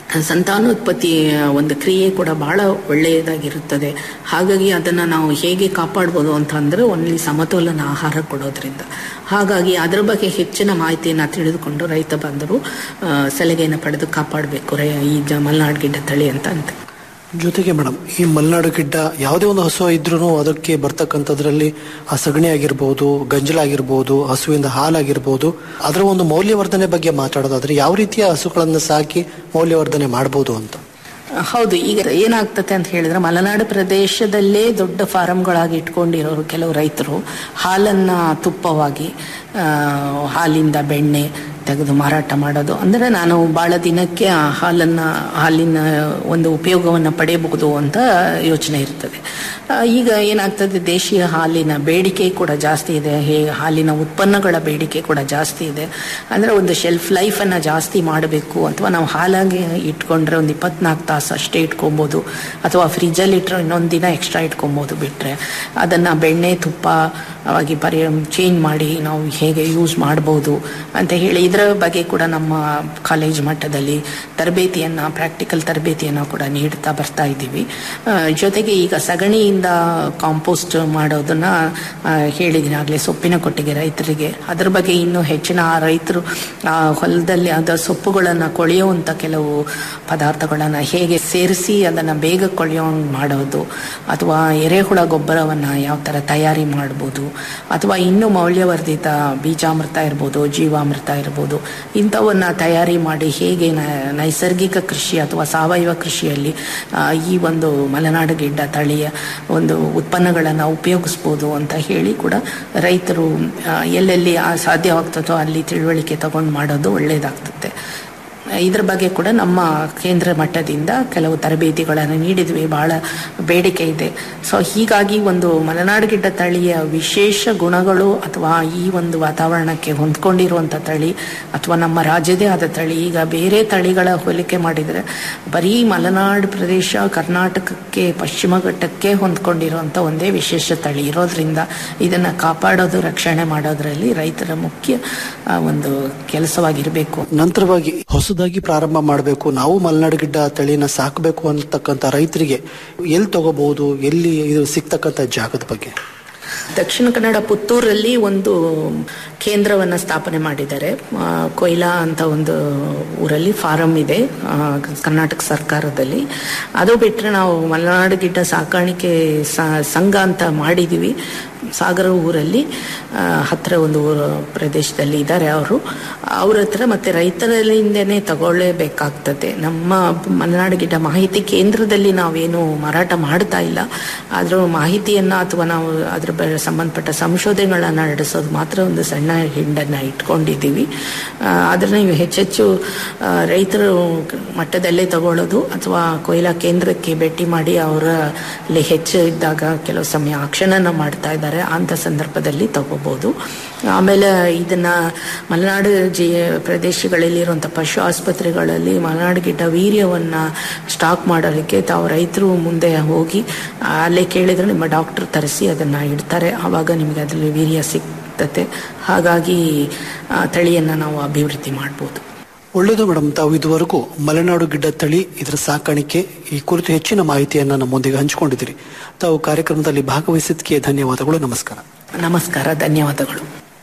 ಸಂತಾನೋತ್ಪತ್ತಿ ಒಂದು ಕ್ರಿಯೆ ಕೂಡ ಬಹಳ ಒಳ್ಳೆಯದಾಗಿರುತ್ತದೆ ಹಾಗಾಗಿ ಅದನ್ನು ನಾವು ಹೇಗೆ ಕಾಪಾಡ್ಬೋದು ಅಂತ ಅಂದರೆ ಒನ್ಲಿ ಸಮತೋಲನ ಆಹಾರ ಕೊಡೋದ್ರಿಂದ ಹಾಗಾಗಿ ಅದರ ಬಗ್ಗೆ ಹೆಚ್ಚಿನ ಮಾಹಿತಿಯನ್ನು ತಿಳಿದುಕೊಂಡು ರೈತ ಬಂದರು ಸಲಹೆಯನ್ನು ಪಡೆದು ಕಾಪಾಡಬೇಕು ರೈ ಈ ಜ ಮಲೆನಾಡು ಗಿಡ್ಡ ತಳಿ ಅಂತ ಅಂತ ಜೊತೆಗೆ ಮೇಡಮ್ ಈ ಮಲೆನಾಡು ಗಿಡ್ಡ ಯಾವುದೇ ಒಂದು ಹಸು ಇದ್ರೂ ಅದಕ್ಕೆ ಬರ್ತಕ್ಕಂಥದ್ರಲ್ಲಿ ಆ ಸಗಣಿ ಆಗಿರ್ಬೋದು ಗಂಜಲಾಗಿರ್ಬೋದು ಹಸುವಿಂದ ಹಾಲಾಗಿರ್ಬೋದು ಅದರ ಒಂದು ಮೌಲ್ಯವರ್ಧನೆ ಬಗ್ಗೆ ಮಾತಾಡೋದಾದ್ರೆ ಯಾವ ರೀತಿಯ ಹಸುಗಳನ್ನು ಸಾಕಿ ಮೌಲ್ಯವರ್ಧನೆ ಮಾಡ್ಬೋದು ಅಂತ ಹೌದು ಈಗ ಏನಾಗ್ತದೆ ಅಂತ ಹೇಳಿದ್ರೆ ಮಲೆನಾಡು ಪ್ರದೇಶದಲ್ಲೇ ದೊಡ್ಡ ಫಾರಂಗಳಾಗಿ ಇಟ್ಕೊಂಡಿರೋರು ಕೆಲವು ರೈತರು ಹಾಲನ್ನ ತುಪ್ಪವಾಗಿ ಆ, ಹಾಲಿಂದ ಬೆಣ್ಣೆ ತೆಗೆದು ಮಾರಾಟ ಮಾಡೋದು ಅಂದರೆ ನಾನು ಬಹಳ ದಿನಕ್ಕೆ ಆ ಹಾಲನ್ನ ಹಾಲಿನ ಒಂದು ಉಪಯೋಗವನ್ನು ಪಡೆಯಬಹುದು ಅಂತ ಯೋಚನೆ ಇರ್ತದೆ ಆ, ಈಗ ಏನಾಗ್ತದೆ ದೇಶೀಯ ಹಾಲಿನ ಬೇಡಿಕೆ ಕೂಡ ಜಾಸ್ತಿ ಇದೆ ಹೇ ಹಾಲಿನ ಉತ್ಪನ್ನಗಳ ಬೇಡಿಕೆ ಕೂಡ ಜಾಸ್ತಿ ಇದೆ ಅಂದರೆ ಒಂದು ಶೆಲ್ಫ್ ಲೈಫನ್ನು ಜಾಸ್ತಿ ಮಾಡಬೇಕು ಅಥವಾ ನಾವು ಹಾಲಾಗಿ ಇಟ್ಕೊಂಡ್ರೆ ಒಂದು ಇಪ್ಪತ್ನಾಲ್ಕು ತಾಸು ಅಷ್ಟೇ ಇಟ್ಕೊಬೋದು ಅಥವಾ ಫ್ರಿಜ್ಜಲ್ಲಿ ಇಟ್ಟರೆ ಇನ್ನೊಂದು ದಿನ ಎಕ್ಸ್ಟ್ರಾ ಇಟ್ಕೊಬೋದು ಬಿಟ್ಟರೆ ಅದನ್ನು ಬೆಣ್ಣೆ ತುಪ್ಪ ಆಗಿ ಪರಿ ಚೇಂಜ್ ಮಾಡಿ ನಾವು ಹೇಗೆ ಯೂಸ್ ಮಾಡ್ಬೋದು ಅಂತ ಹೇಳಿ ಇದರ ಬಗ್ಗೆ ಕೂಡ ನಮ್ಮ ಕಾಲೇಜ್ ಮಟ್ಟದಲ್ಲಿ ತರಬೇತಿಯನ್ನು ಪ್ರಾಕ್ಟಿಕಲ್ ತರಬೇತಿಯನ್ನು ಕೂಡ ನೀಡ್ತಾ ಬರ್ತಾ ಇದ್ದೀವಿ ಆ, ಜೊತೆಗೆ ಈಗ ಸಗಣಿಯಿಂದ ಕಾಂಪೋಸ್ಟ್ ಮಾಡೋದನ್ನ ಆ, ಹೇಳಿದ್ದೀನಿ ಆಗಲೇ ಸೊಪ್ಪಿನ ಕೊಟ್ಟಿಗೆ ರೈತರಿಗೆ ಅದ್ರ ಬಗ್ಗೆ ಇನ್ನೂ ಹೆಚ್ಚಿನ ಆ ರೈತರು ಆ ಹೊಲದಲ್ಲಿ ಅದ ಸೊಪ್ಪುಗಳನ್ನು ಕೊಳೆಯುವಂಥ ಕೆಲವು ಪದಾರ್ಥಗಳನ್ನು ಹೇಗೆ ಸೇರಿಸಿ ಅದನ್ನು ಬೇಗ ಕೊಳೆಯೋಂಗ್ ಮಾಡೋದು ಅಥವಾ ಎರೆಹುಳ ಗೊಬ್ಬರವನ್ನು ಯಾವ ಥರ ತಯಾರಿ ಮಾಡ್ಬೋದು ಅಥವಾ ಇನ್ನೂ ಮೌಲ್ಯವರ್ಧಿತ ಬೀಜಾಮೃತ ಇರ್ಬೋದು ಜೀವಾಮೃತ ಇರ್ಬೋದು ಇಂಥವನ್ನ ತಯಾರಿ ಮಾಡಿ ಹೇಗೆ ನ- ನೈಸರ್ಗಿಕ ಕೃಷಿ ಅಥವಾ ಸಾವಯವ ಕೃಷಿಯಲ್ಲಿ ಆ, ಈ ಒಂದು ಮಲೆನಾಡು ಗಿಡ್ಡ ತಳಿಯ ಒಂದು ಉತ್ಪನ್ನಗಳನ್ನು ಉಪಯೋಗಿಸ್ಬೋದು ಅಂತ ಹೇಳಿ ಕೂಡ ರೈತರು ಆ, ಎಲ್ಲೆಲ್ಲಿ ಆ ಸಾಧ್ಯವಾಗ್ತದೋ ಅಲ್ಲಿ ತಿಳುವಳಿಕೆ ತಗೊಂಡು ಮಾಡೋದು ಒಳ್ಳೆಯದಾಗ್ತದೆ ಇದ್ರ ಬಗ್ಗೆ ಕೂಡ ನಮ್ಮ ಕೇಂದ್ರ ಮಟ್ಟದಿಂದ ಕೆಲವು ತರಬೇತಿಗಳನ್ನು ನೀಡಿದ್ವಿ ಬಹಳ ಬೇಡಿಕೆ ಇದೆ ಸೊ ಹೀಗಾಗಿ ಒಂದು ಮಲೆನಾಡು ಗಿಡ್ಡ ತಳಿಯ ವಿಶೇಷ ಗುಣಗಳು ಅಥವಾ ಈ ಒಂದು ವಾತಾವರಣಕ್ಕೆ ಹೊಂದ್ಕೊಂಡಿರುವಂಥ ತಳಿ ಅಥವಾ ನಮ್ಮ ರಾಜ್ಯದೇ ಆದ ತಳಿ ಈಗ ಬೇರೆ ತಳಿಗಳ ಹೋಲಿಕೆ ಮಾಡಿದರೆ ಬರೀ ಮಲೆನಾಡು ಪ್ರದೇಶ ಕರ್ನಾಟಕಕ್ಕೆ ಪಶ್ಚಿಮ ಘಟ್ಟಕ್ಕೆ ಹೊಂದ್ಕೊಂಡಿರುವಂಥ ಒಂದೇ ವಿಶೇಷ ತಳಿ ಇರೋದ್ರಿಂದ ಇದನ್ನು ಕಾಪಾಡೋದು ರಕ್ಷಣೆ ಮಾಡೋದ್ರಲ್ಲಿ ರೈತರ ಮುಖ್ಯ ಆ, ಒಂದು ಕೆಲಸವಾಗಿರಬೇಕು ನಂತರವಾಗಿ ಹೊಸದಾಗಿ ಪ್ರಾರಂಭ ಮಾಡಬೇಕು ನಾವು ಮಲೆನಾಡು ಗಿಡ್ಡ ತಳಿನ ಸಾಕಬೇಕು ಅಂತಕ್ಕಂಥ ರೈತರಿಗೆ ಎಲ್ಲಿ ತಗೋಬಹುದು ಎಲ್ಲಿ ಇದು ಸಿಗ್ತಕ್ಕಂಥ ಜಾಗದ ಬಗ್ಗೆ ದಕ್ಷಿಣ ಕನ್ನಡ ಪುತ್ತೂರಲ್ಲಿ ಒಂದು ಕೇಂದ್ರವನ್ನು ಸ್ಥಾಪನೆ ಮಾಡಿದ್ದಾರೆ ಆ, ಕೊಯ್ಲಾ ಅಂತ ಒಂದು ಊರಲ್ಲಿ ಫಾರಂ ಇದೆ ಆ, ಕರ್ನಾಟಕ ಸರ್ಕಾರದಲ್ಲಿ ಅದು ಬಿಟ್ಟರೆ ನಾವು ಮಲೆನಾಡು ಗಿಡ್ಡ ಸಾಕಾಣಿಕೆ ಸ- ಸಂಘ ಅಂತ ಮಾಡಿದ್ದೀವಿ ಸಾಗರ ಊರಲ್ಲಿ ಆ, ಹತ್ತಿರ ಒಂದು ಊರು ಪ್ರದೇಶದಲ್ಲಿ ಇದ್ದಾರೆ ಅವರು ಅವ್ರ ಹತ್ರ ಮತ್ತೆ ರೈತರಿಂದನೇ ತಗೊಳ್ಳೇಬೇಕಾಗ್ತದೆ ನಮ್ಮ ಮಲೆನಾಡು ಗಿಡ್ಡ ಮಾಹಿತಿ ಕೇಂದ್ರದಲ್ಲಿ ನಾವೇನು ಮಾರಾಟ ಮಾಡ್ತಾ ಇಲ್ಲ ಆದರೂ ಮಾಹಿತಿಯನ್ನ ಅಥವಾ ನಾವು ಅದ್ರ ಬ- ಸಂಬಂಧಪಟ್ಟ ಸಂಶೋಧನೆಗಳನ್ನ ನಡೆಸೋದು ಮಾತ್ರ ಒಂದು ಸಣ್ಣ ಹಿಂಡನ್ನ ಇಟ್ಕೊಂಡಿದ್ದೀವಿ ಆ, ಅದನ್ನ ನೀವು ಹೆಚ್ಚೆಚ್ಚು ಆ, ರೈತರು ಮಟ್ಟದಲ್ಲೇ ತಗೊಳ್ಳೋದು ಅಥವಾ ಕೊಯ್ಲಾ ಕೇಂದ್ರಕ್ಕೆ ಭೇಟಿ ಮಾಡಿ ಅವರ ಅಲ್ಲಿ ಹೆಚ್ಚು ಇದ್ದಾಗ ಕೆಲವು ಸಮಯ ಆಕ್ಷನನ್ನು ಮಾಡ್ತಾ ಇದ್ದಾರೆ ಅಂತ ಸಂದರ್ಭದಲ್ಲಿ ತಗೋಬಹುದು ಆಮೇಲೆ ಇದನ್ನ ಮಲೆನಾಡು ಜಿ ಪ್ರದೇಶಗಳಲ್ಲಿರುವಂಥ ಪಶು ಆಸ್ಪತ್ರೆಗಳಲ್ಲಿ ಮಲೆನಾಡು ಗಿಡ್ಡ ವೀರ್ಯವನ್ನ ಸ್ಟಾಕ್ ಮಾಡೋದಕ್ಕೆ ತಾವು ರೈತರು ಮುಂದೆ ಹೋಗಿ ಅಲ್ಲೇ ಕೇಳಿದ್ರೆ ನಿಮ್ಮ ಡಾಕ್ಟರ್ ತರಿಸಿ ಅದನ್ನ ಇಡ್ತಾರೆ ಆವಾಗ ನಿಮಗೆ ಅದರಲ್ಲಿ ವೀರ್ಯ ಸಿಗ್ತತೆ ಹಾಗಾಗಿ ಆ ತಳಿಯನ್ನ ನಾವು ಅಭಿವೃದ್ಧಿ ಮಾಡ್ಬೋದು ಒಳ್ಳೆಯದು ಮೇಡಮ್ ತಾವು ಇದುವರೆಗೂ ಮಲೆನಾಡು ಗಿಡ್ಡ ತಳಿ ಇದರ ಸಾಕಾಣಿಕೆ ಈ ಕುರಿತು ಹೆಚ್ಚಿನ ಮಾಹಿತಿಯನ್ನು ನಮ್ಮೊಂದಿಗೆ ಹಂಚಿಕೊಂಡಿದ್ದೀರಿ ತಾವು ಕಾರ್ಯಕ್ರಮದಲ್ಲಿ ಭಾಗವಹಿಸಿದ್ದಕ್ಕೆ ಧನ್ಯವಾದಗಳು ನಮಸ್ಕಾರ ನಮಸ್ಕಾರ ಧನ್ಯವಾದಗಳು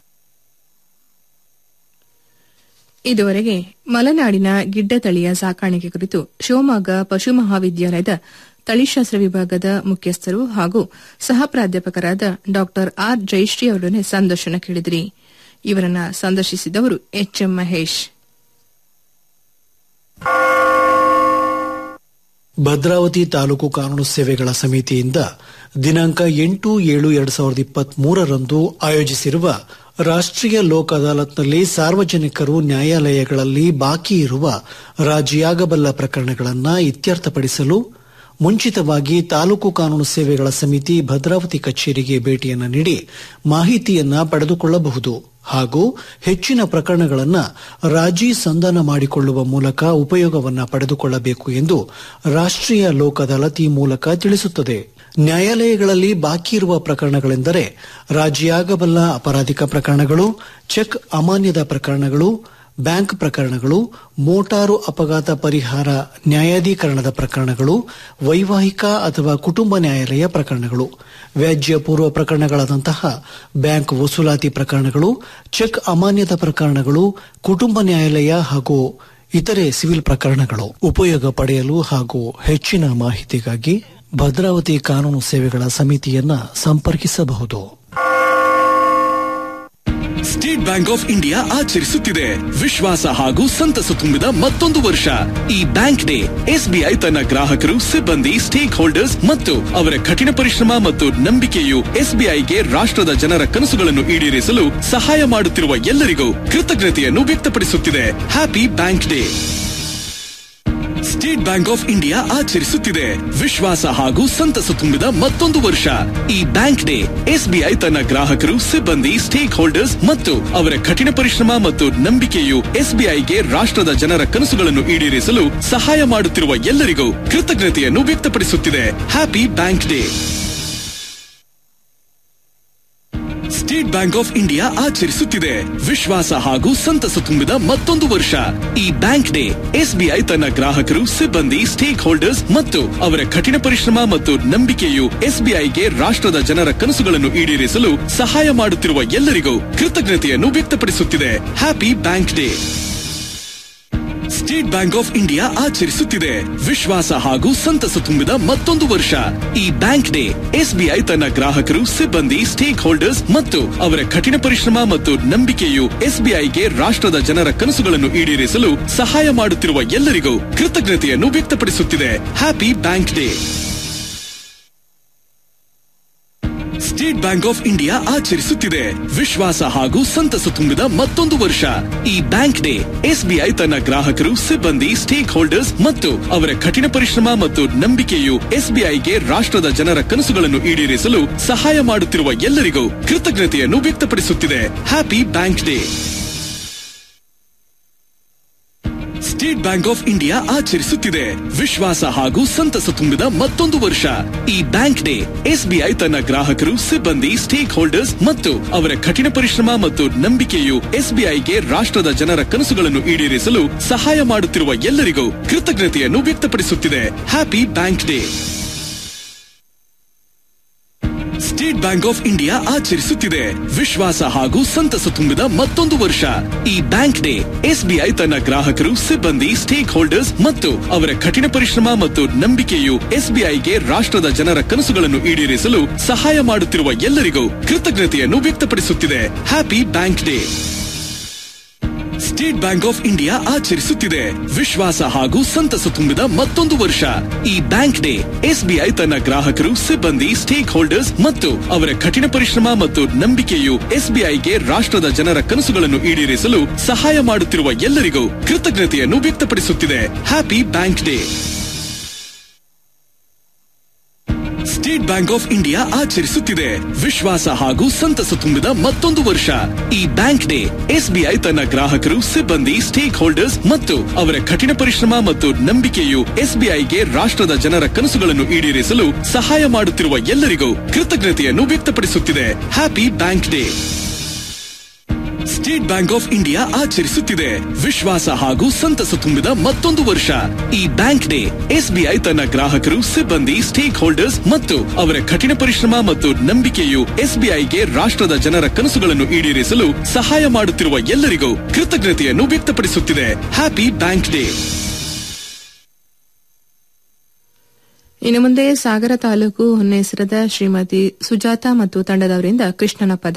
ಇದುವರೆಗೆ ಮಲೆನಾಡಿನ ಗಿಡ್ಡ ತಳಿಯ ಸಾಕಾಣಿಕೆ ಕುರಿತು ಶಿವಮೊಗ್ಗ ಪಶು ಮಹಾವಿದ್ಯಾಲಯದ ತಳಿಶಾಸ್ತ್ರ ವಿಭಾಗದ ಮುಖ್ಯಸ್ಥರು ಹಾಗೂ ಸಹ ಪ್ರಾಧ್ಯಾಪಕರಾದ ಡಾ ಆರ್ ಜಯಶ್ರೀ ಅವರೊಡನೆ ಸಂದರ್ಶನ ಕೇಳಿದ್ರಿ ಇವರನ್ನ ಸಂದರ್ಶಿಸಿದವರು ಎಚ್ಎಂ ಮಹೇಶ್ ಭದ್ರಾವತಿ ತಾಲೂಕು ಕಾನೂನು ಸೇವೆಗಳ ಸಮಿತಿಯಿಂದ ದಿನಾಂಕ ಎಂಟು ಏಳು ಎರಡ್ ಸಾವಿರದ ಇಪ್ಪತ್ತ್ ಮೂರರಂದು ಆಯೋಜಿಸಿರುವ ರಾಷ್ಟ್ರೀಯ ಲೋಕ್ ಅದಾಲತ್ನಲ್ಲಿ ಸಾರ್ವಜನಿಕರು ನ್ಯಾಯಾಲಯಗಳಲ್ಲಿ ಬಾಕಿ ಇರುವ ರಾಜಿಯಾಗಬಲ್ಲ ಪ್ರಕರಣಗಳನ್ನು ಇತ್ಯರ್ಥಪಡಿಸಲು ಮುಂಚಿತವಾಗಿ ತಾಲೂಕು ಕಾನೂನು ಸೇವೆಗಳ ಸಮಿತಿ ಭದ್ರಾವತಿ ಕಚೇರಿಗೆ ಭೇಟಿಯನ್ನು ನೀಡಿ ಮಾಹಿತಿಯನ್ನ ಪಡೆದುಕೊಳ್ಳಬಹುದು ಹಾಗೂ ಹೆಚ್ಚಿನ ಪ್ರಕರಣಗಳನ್ನು ರಾಜಿ ಸಂಧಾನ ಮಾಡಿಕೊಳ್ಳುವ ಮೂಲಕ ಉಪಯೋಗವನ್ನ ಪಡೆದುಕೊಳ್ಳಬೇಕು ಎಂದು ರಾಷ್ಟ್ರೀಯ ಲೋಕ್ ಅದಾಲತ್ ಈ ಮೂಲಕ ತಿಳಿಸುತ್ತದೆ ನ್ಯಾಯಾಲಯಗಳಲ್ಲಿ ಬಾಕಿ ಇರುವ ಪ್ರಕರಣಗಳೆಂದರೆ ರಾಜಿಯಾಗಬಲ್ಲ ಅಪರಾಧಿಕ ಪ್ರಕರಣಗಳು ಚೆಕ್ ಅಮಾನ್ಯದ ಪ್ರಕರಣಗಳು ಬ್ಯಾಂಕ್ ಪ್ರಕರಣಗಳು ಮೋಟಾರು ಅಪಘಾತ ಪರಿಹಾರ ನ್ಯಾಯಾಧೀಕರಣದ ಪ್ರಕರಣಗಳು ವೈವಾಹಿಕ ಅಥವಾ ಕುಟುಂಬ ನ್ಯಾಯಾಲಯ ಪ್ರಕರಣಗಳು ವ್ಯಾಜ್ಯ ಪೂರ್ವ ಪ್ರಕರಣಗಳಾದಂತಹ ಬ್ಯಾಂಕ್ ವಸೂಲಾತಿ ಪ್ರಕರಣಗಳು ಚೆಕ್ ಅಮಾನ್ಯದ ಪ್ರಕರಣಗಳು ಕುಟುಂಬ ನ್ಯಾಯಾಲಯ ಹಾಗೂ ಇತರೆ ಸಿವಿಲ್ ಪ್ರಕರಣಗಳು ಉಪಯೋಗ ಪಡೆಯಲು ಹಾಗೂ ಹೆಚ್ಚಿನ ಮಾಹಿತಿಗಾಗಿ ಭದ್ರಾವತಿ ಕಾನೂನು ಸೇವೆಗಳ ಸಮಿತಿಯನ್ನ ಸಂಪರ್ಕಿಸಬಹುದು ಸ್ಟೇಟ್ ಬ್ಯಾಂಕ್ ಆಫ್ ಇಂಡಿಯಾ ಆಚರಿಸುತ್ತಿದೆ ವಿಶ್ವಾಸ ಹಾಗೂ ಸಂತಸ ತುಂಬಿದ ಮತ್ತೊಂದು ವರ್ಷ ಈ ಬ್ಯಾಂಕ್ ಡೇ ಎಸ್ಬಿಐ ತನ್ನ ಗ್ರಾಹಕರು ಸಿಬ್ಬಂದಿ ಸ್ಟೇಕ್ ಹೋಲ್ಡರ್ಸ್ ಮತ್ತು ಅವರ ಕಠಿಣ ಪರಿಶ್ರಮ ಮತ್ತು ನಂಬಿಕೆಯು ಎಸ್ಬಿಐಗೆ ರಾಷ್ಟ್ರದ ಜನರ ಕನಸುಗಳನ್ನು ಈಡೇರಿಸಲು ಸಹಾಯ ಮಾಡುತ್ತಿರುವ ಎಲ್ಲರಿಗೂ ಕೃತಜ್ಞತೆಯನ್ನು ವ್ಯಕ್ತಪಡಿಸುತ್ತಿದೆ happy bank day state bank of India ಆಚರಿಸುತ್ತಿದೆ ವಿಶ್ವಾಸ ಹಾಗೂ ಸಂತಸ ತುಂಬಿದ ಮತ್ತೊಂದು ವರ್ಷ ಈ ಬ್ಯಾಂಕ್ ಡೇ ಎಸ್ಬಿಐ ತನ್ನ ಗ್ರಾಹಕರು ಸಿಬ್ಬಂದಿ ಸ್ಟೇಕ್ ಹೋಲ್ಡರ್ಸ್ ಮತ್ತು ಅವರ ಕಠಿಣ ಪರಿಶ್ರಮ ಮತ್ತು ನಂಬಿಕೆಯು ಎಸ್ಬಿಐಗೆ ರಾಷ್ಟ್ರದ ಜನರ ಕನಸುಗಳನ್ನು ಈಡೇರಿಸಲು ಸಹಾಯ ಮಾಡುತ್ತಿರುವ ಎಲ್ಲರಿಗೂ ಕೃತಜ್ಞತೆಯನ್ನು ವ್ಯಕ್ತಪಡಿಸುತ್ತಿದೆ happy bank day state bank of India ಆಚರಿಸುತ್ತಿದೆ ವಿಶ್ವಾಸ ಹಾಗೂ ಸಂತಸ ತುಂಬಿದ ಮತ್ತೊಂದು ವರ್ಷ ಈ ಬ್ಯಾಂಕ್ ಡೇ ಎಸ್ಬಿಐ ತನ್ನ ಗ್ರಾಹಕರು ಸಿಬ್ಬಂದಿ ಸ್ಟೇಕ್ ಹೋಲ್ಡರ್ಸ್ ಮತ್ತು ಅವರ ಕಠಿಣ ಪರಿಶ್ರಮ ಮತ್ತು ನಂಬಿಕೆಯು ಎಸ್ಬಿಐಗೆ ರಾಷ್ಟ್ರದ ಜನರ ಕನಸುಗಳನ್ನು ಈಡೇರಿಸಲು ಸಹಾಯ ಮಾಡುತ್ತಿರುವ ಎಲ್ಲರಿಗೂ ಕೃತಜ್ಞತೆಯನ್ನು ವ್ಯಕ್ತಪಡಿಸುತ್ತಿದೆ happy bank day state bank of India ಆಚರಿಸುತ್ತಿದೆ ವಿಶ್ವಾಸ ಹಾಗೂ ಸಂತಸ ತುಂಬಿದ ಮತ್ತೊಂದು ವರ್ಷ ಈ ಬ್ಯಾಂಕ್ ಡೇ ಎಸ್ಬಿಐ ತನ್ನ ಗ್ರಾಹಕರು ಸಿಬ್ಬಂದಿ ಸ್ಟೇಕ್ ಹೋಲ್ಡರ್ಸ್ ಮತ್ತು ಅವರ ಕಠಿಣ ಪರಿಶ್ರಮ ಮತ್ತು ನಂಬಿಕೆಯು ಎಸ್ಬಿಐಗೆ ರಾಷ್ಟ್ರದ ಜನರ ಕನಸುಗಳನ್ನು ಈಡೇರಿಸಲು ಸಹಾಯ ಮಾಡುತ್ತಿರುವ ಎಲ್ಲರಿಗೂ ಕೃತಜ್ಞತೆಯನ್ನು ವ್ಯಕ್ತಪಡಿಸುತ್ತಿದೆ happy bank day state bank of India ಆಚರಿಸುತ್ತಿದೆ ವಿಶ್ವಾಸ ಹಾಗೂ ಸಂತಸ ತುಂಬಿದ ಮತ್ತೊಂದು ವರ್ಷ ಈ ಬ್ಯಾಂಕ್ ಡೇ ಎಸ್ಬಿಐ ತನ್ನ ಗ್ರಾಹಕರು ಸಿಬ್ಬಂದಿ ಸ್ಟೇಕ್ ಹೋಲ್ಡರ್ಸ್ ಮತ್ತು ಅವರ ಕಠಿಣ ಪರಿಶ್ರಮ ಮತ್ತು ನಂಬಿಕೆಯು ಎಸ್ಬಿಐಗೆ ರಾಷ್ಟ್ರದ ಜನರ ಕನಸುಗಳನ್ನು ಈಡೇರಿಸಲು ಸಹಾಯ ಮಾಡುತ್ತಿರುವ ಎಲ್ಲರಿಗೂ ಕೃತಜ್ಞತೆಯನ್ನು ವ್ಯಕ್ತಪಡಿಸುತ್ತಿದೆ happy bank day state bank of India ಆಚರಿಸುತ್ತಿದೆ ವಿಶ್ವಾಸ ಹಾಗೂ ಸಂತಸ ತುಂಬಿದ ಮತ್ತೊಂದು ವರ್ಷ ಈ ಬ್ಯಾಂಕ್ ಡೇ ಎಸ್ಬಿಐ ತನ್ನ ಗ್ರಾಹಕರು ಸಿಬ್ಬಂದಿ ಸ್ಟೇಕ್ ಹೋಲ್ಡರ್ಸ್ ಮತ್ತು ಅವರ ಕಠಿಣ ಪರಿಶ್ರಮ ಮತ್ತು ನಂಬಿಕೆಯು ಎಸ್ಬಿಐಗೆ ರಾಷ್ಟ್ರದ ಜನರ ಕನಸುಗಳನ್ನು ಈಡೇರಿಸಲು ಸಹಾಯ ಮಾಡುತ್ತಿರುವ ಎಲ್ಲರಿಗೂ ಕೃತಜ್ಞತೆಯನ್ನು ವ್ಯಕ್ತಪಡಿಸುತ್ತಿದೆ happy bank day state bank of India ಆಚರಿಸುತ್ತಿದೆ ವಿಶ್ವಾಸ ಹಾಗೂ ಸಂತಸ ತುಂಬಿದ ಮತ್ತೊಂದು ವರ್ಷ ಈ ಬ್ಯಾಂಕ್ ಡೇ ಎಸ್ಬಿಐ ತನ್ನ ಗ್ರಾಹಕರು ಸಿಬ್ಬಂದಿ ಸ್ಟೇಕ್ ಹೋಲ್ಡರ್ಸ್ ಮತ್ತು ಅವರ ಕಠಿಣ ಪರಿಶ್ರಮ ಮತ್ತು ನಂಬಿಕೆಯು ಎಸ್ಬಿಐಗೆ ರಾಷ್ಟ್ರದ ಜನರ ಕನಸುಗಳನ್ನು ಈಡೇರಿಸಲು ಸಹಾಯ ಮಾಡುತ್ತಿರುವ ಎಲ್ಲರಿಗೂ ಕೃತಜ್ಞತೆಯನ್ನು ವ್ಯಕ್ತಪಡಿಸುತ್ತಿದೆ happy bank day state bank of India ಆಚರಿಸುತ್ತಿದೆ ವಿಶ್ವಾಸ ಹಾಗೂ ಸಂತಸ ತುಂಬಿದ ಮತ್ತೊಂದು ವರ್ಷ ಈ ಬ್ಯಾಂಕ್ ಡೇ ಎಸ್ಬಿಐ ತನ್ನ ಗ್ರಾಹಕರು ಸಿಬ್ಬಂದಿ ಸ್ಟೇಕ್ ಹೋಲ್ಡರ್ಸ್ ಮತ್ತು ಅವರ ಕಠಿಣ ಪರಿಶ್ರಮ ಮತ್ತು ನಂಬಿಕೆಯು ಎಸ್ಬಿಐಗೆ ರಾಷ್ಟ್ರದ ಜನರ ಕನಸುಗಳನ್ನು ಈಡೇರಿಸಲು ಸಹಾಯ ಮಾಡುತ್ತಿರುವ ಎಲ್ಲರಿಗೂ ಕೃತಜ್ಞತೆಯನ್ನು ವ್ಯಕ್ತಪಡಿಸುತ್ತಿದೆ happy bank day state bank of India ಆಚರಿಸುತ್ತಿದೆ ವಿಶ್ವಾಸ ಹಾಗೂ ಸಂತಸ ತುಂಬಿದ ಮತ್ತೊಂದು ವರ್ಷ ಈ ಬ್ಯಾಂಕ್ ಡೇ ಎಸ್ಬಿಐ ತನ್ನ ಗ್ರಾಹಕರು ಸಿಬ್ಬಂದಿ ಸ್ಟೇಕ್ ಹೋಲ್ಡರ್ಸ್ ಮತ್ತು ಅವರ ಕಠಿಣ ಪರಿಶ್ರಮ ಮತ್ತು ನಂಬಿಕೆಯು ಎಸ್ಬಿಐಗೆ ರಾಷ್ಟ್ರದ ಜನರ ಕನಸುಗಳನ್ನು ಈಡೇರಿಸಲು ಸಹಾಯ ಮಾಡುತ್ತಿರುವ ಎಲ್ಲರಿಗೂ ಕೃತಜ್ಞತೆಯನ್ನು ವ್ಯಕ್ತಪಡಿಸುತ್ತಿದೆ happy bank day state bank of India ಆಚರಿಸುತ್ತಿದೆ ವಿಶ್ವಾಸ ಹಾಗೂ ಸಂತಸ ತುಂಬಿದ ಮತ್ತೊಂದು ವರ್ಷ ಈ ಬ್ಯಾಂಕ್ ಡೇ ಎಸ್ಬಿಐ ತನ್ನ ಗ್ರಾಹಕರು ಸಿಬ್ಬಂದಿ ಸ್ಟೇಕ್ ಹೋಲ್ಡರ್ಸ್ ಮತ್ತು ಅವರ ಕಠಿಣ ಪರಿಶ್ರಮ ಮತ್ತು ನಂಬಿಕೆಯು ಎಸ್ಬಿಐಗೆ ರಾಷ್ಟ್ರದ ಜನರ ಕನಸುಗಳನ್ನು ಈಡೇರಿಸಲು ಸಹಾಯ ಮಾಡುತ್ತಿರುವ ಎಲ್ಲರಿಗೂ ಕೃತಜ್ಞತೆಯನ್ನು ವ್ಯಕ್ತಪಡಿಸುತ್ತಿದೆ ಹ್ಯಾಪಿ ಬ್ಯಾಂಕ್ ಡೇ ಇನ್ನು ಮುಂದೆ ಸಾಗರ ತಾಲೂಕು ಹೊನ್ನೆಸರದ ಶ್ರೀಮತಿ ಸುಜಾತ ಮತ್ತು ತಂಡದವರಿಂದ ಕೃಷ್ಣನ ಪದ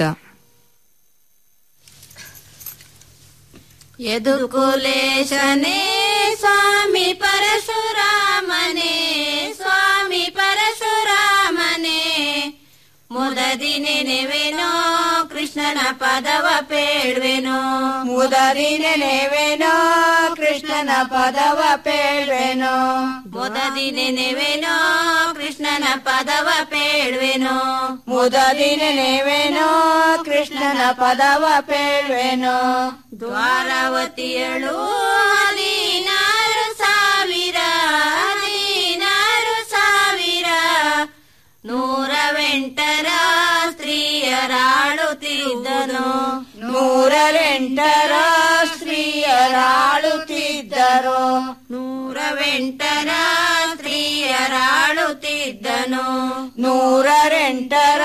ಯದುಕುಲೇಶನೇ ಸ್ವಾಮಿ ಪರಶುರಾಮನೇ ಸ್ವಾಮಿ ಪರಶುರಾಮನೇ ಮುದದಿ ನೆನೆವೆನೋ ಕೃಷ್ಣನ ಪದವ ಪೇಳ್ವೆನೋ ಮುದರಿ ನೆನೆವೆನೋ ಕೃಷ್ಣನ ಪದವ ಪೇಳ್ವೆನೋ ಮುದದಿ ನೆನೆವೆನೋ ಕೃಷ್ಣನ ಪದವ ಪೇಳ್ವೆನೋ ಮುದರಿ ನೆನೆವೆನೋ ಕೃಷ್ಣನ ಪದವ ಪೇಳ್ವೆನೋ ದ್ವಾರಾವತಿಯಳು ಹದಿನಾರು ಸಾವಿರ ಹದಿನಾರು ಸಾವಿರ ನೂರವೆಂಟರ ಸ್ತ್ರೀಯರಾಳುತ್ತಿದ್ದನು ನೂರರೆಂಟರ ಸ್ತ್ರೀಯರಾಳುತ್ತಿದ್ದನು ಸ್ತ್ರೀಯರಾಳುತ್ತಿದ್ದರು ನೂರವೆಂಟರ ಸ್ತ್ರೀಯರಾಳುತ್ತಿದ್ದನು ನೂರರೆಂಟರ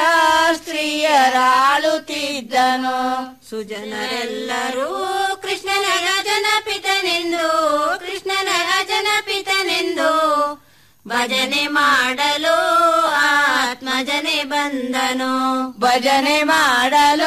ಸ್ತ್ರೀಯರಾಳುತ್ತಿದ್ದನು ಸುಜನರೆಲ್ಲರೂ ಕೃಷ್ಣನ ರಾಜನ ಪಿತನೆಂದು ಕೃಷ್ಣನ ರಾಜನ ಪಿತನೆಂದು ಭಜನೆ ಮಾಡಲು ಆತ್ಮಜನೆ ಬಂದನು ಭಜನೆ ಮಾಡಲು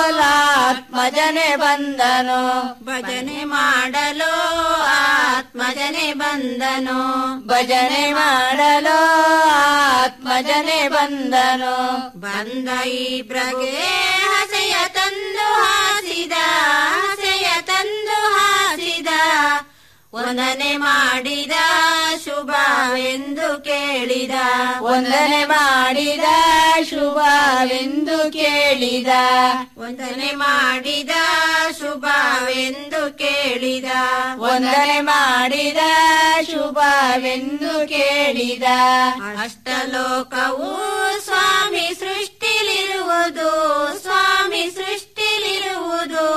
ಆತ್ಮಜನೆ ಬಂದನು ಭಜನೆ ಮಾಡಲು ಆತ್ಮಜನೆ ಬಂದನು ಭಜನೆ ಮಾಡಲು ಆತ್ಮಜನೆ ಬಂದನು ಬಂದ ಇಬ್ರಗೆ ಹಸೆಯ ತಂದು ಹಾಸಿದ ಹಸೆಯ ತಂದು ಹಾಸಿದ ವಂದನೆ ಮಾಡಿದ ಶುಭವೆಂದು ಕೇಳಿದ ವಂದನೆ ಮಾಡಿದ ಶುಭವೆಂದು ಕೇಳಿದ ವಂದನೆ ಮಾಡಿದ ಶುಭವೆಂದು ಕೇಳಿದ ವಂದನೆ ಮಾಡಿದ ಶುಭವೆಂದು ಕೇಳಿದ ಅಷ್ಟಲೋಕವು ಸ್ವಾಮಿ ಸೃಷ್ಟಿಲಿರುವುದು ಸ್ವಾಮಿ ಸೃಷ್ಟಿಲಿರುವುದು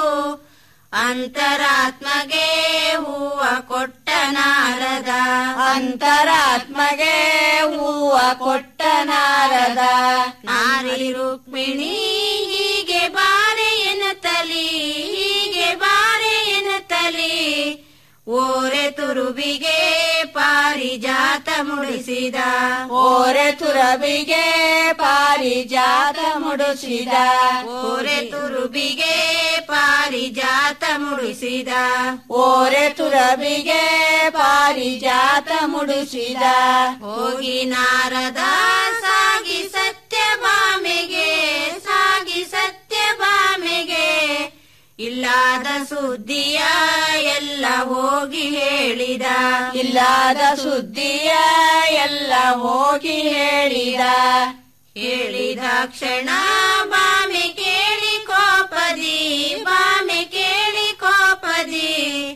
ಅಂತರಾತ್ಮಗೆ ಹೂವ ಕೊಟ್ಟ ನಾರದ ಅಂತರಾತ್ಮಗೆ ಹೂವ ಕೊಟ್ಟ ನಾರದ ನಾರಿ ರುಕ್ಮಿಣಿ ಹೀಗೆ ಬಾರೆ ಎನ್ನತಲಿ ಹೀಗೆ ಬಾರೆ ಎನ್ನತಲಿ ಓರೆ ತುರುಬಿಗೆ ಪಾರಿಜಾತ ಮುಡಿಸಿದ ಓರೆ ತುರಬಿಗೆ ಪಾರಿಜಾತ ಮುಡಿಸಿದ ಓರೆ ತುರುಬಿಗೆ ಪಾರಿಜಾತ ಮುಡಿಸಿದ ಓರೆ ತುರಬಿಗೆ ಪಾರಿಜಾತ ಮುಡಿಸಿದ ಹೋಗಿ ನಾರದ ಸಾಗಿ ಸತ್ಯಭಾಮೆಗೆ ಸಾಗಿ ಸತ್ಯಭಾಮೆಗೆ ಇಲ್ಲದ ಸುದ್ದಿಯ ಎಲ್ಲ ಹೋಗಿ ಹೇಳಿದ ಇಲ್ಲದ ಸುದ್ದಿಯ ಎಲ್ಲ ಹೋಗಿ ಹೇಳಿದ ಹೇಳಿದ ಕ್ಷಣ ಬಾಮೆ ಕೇಳಿ ಕೋಪದಿ ಬಾಮೆ ಕೇಳಿ ಕೋಪದಿ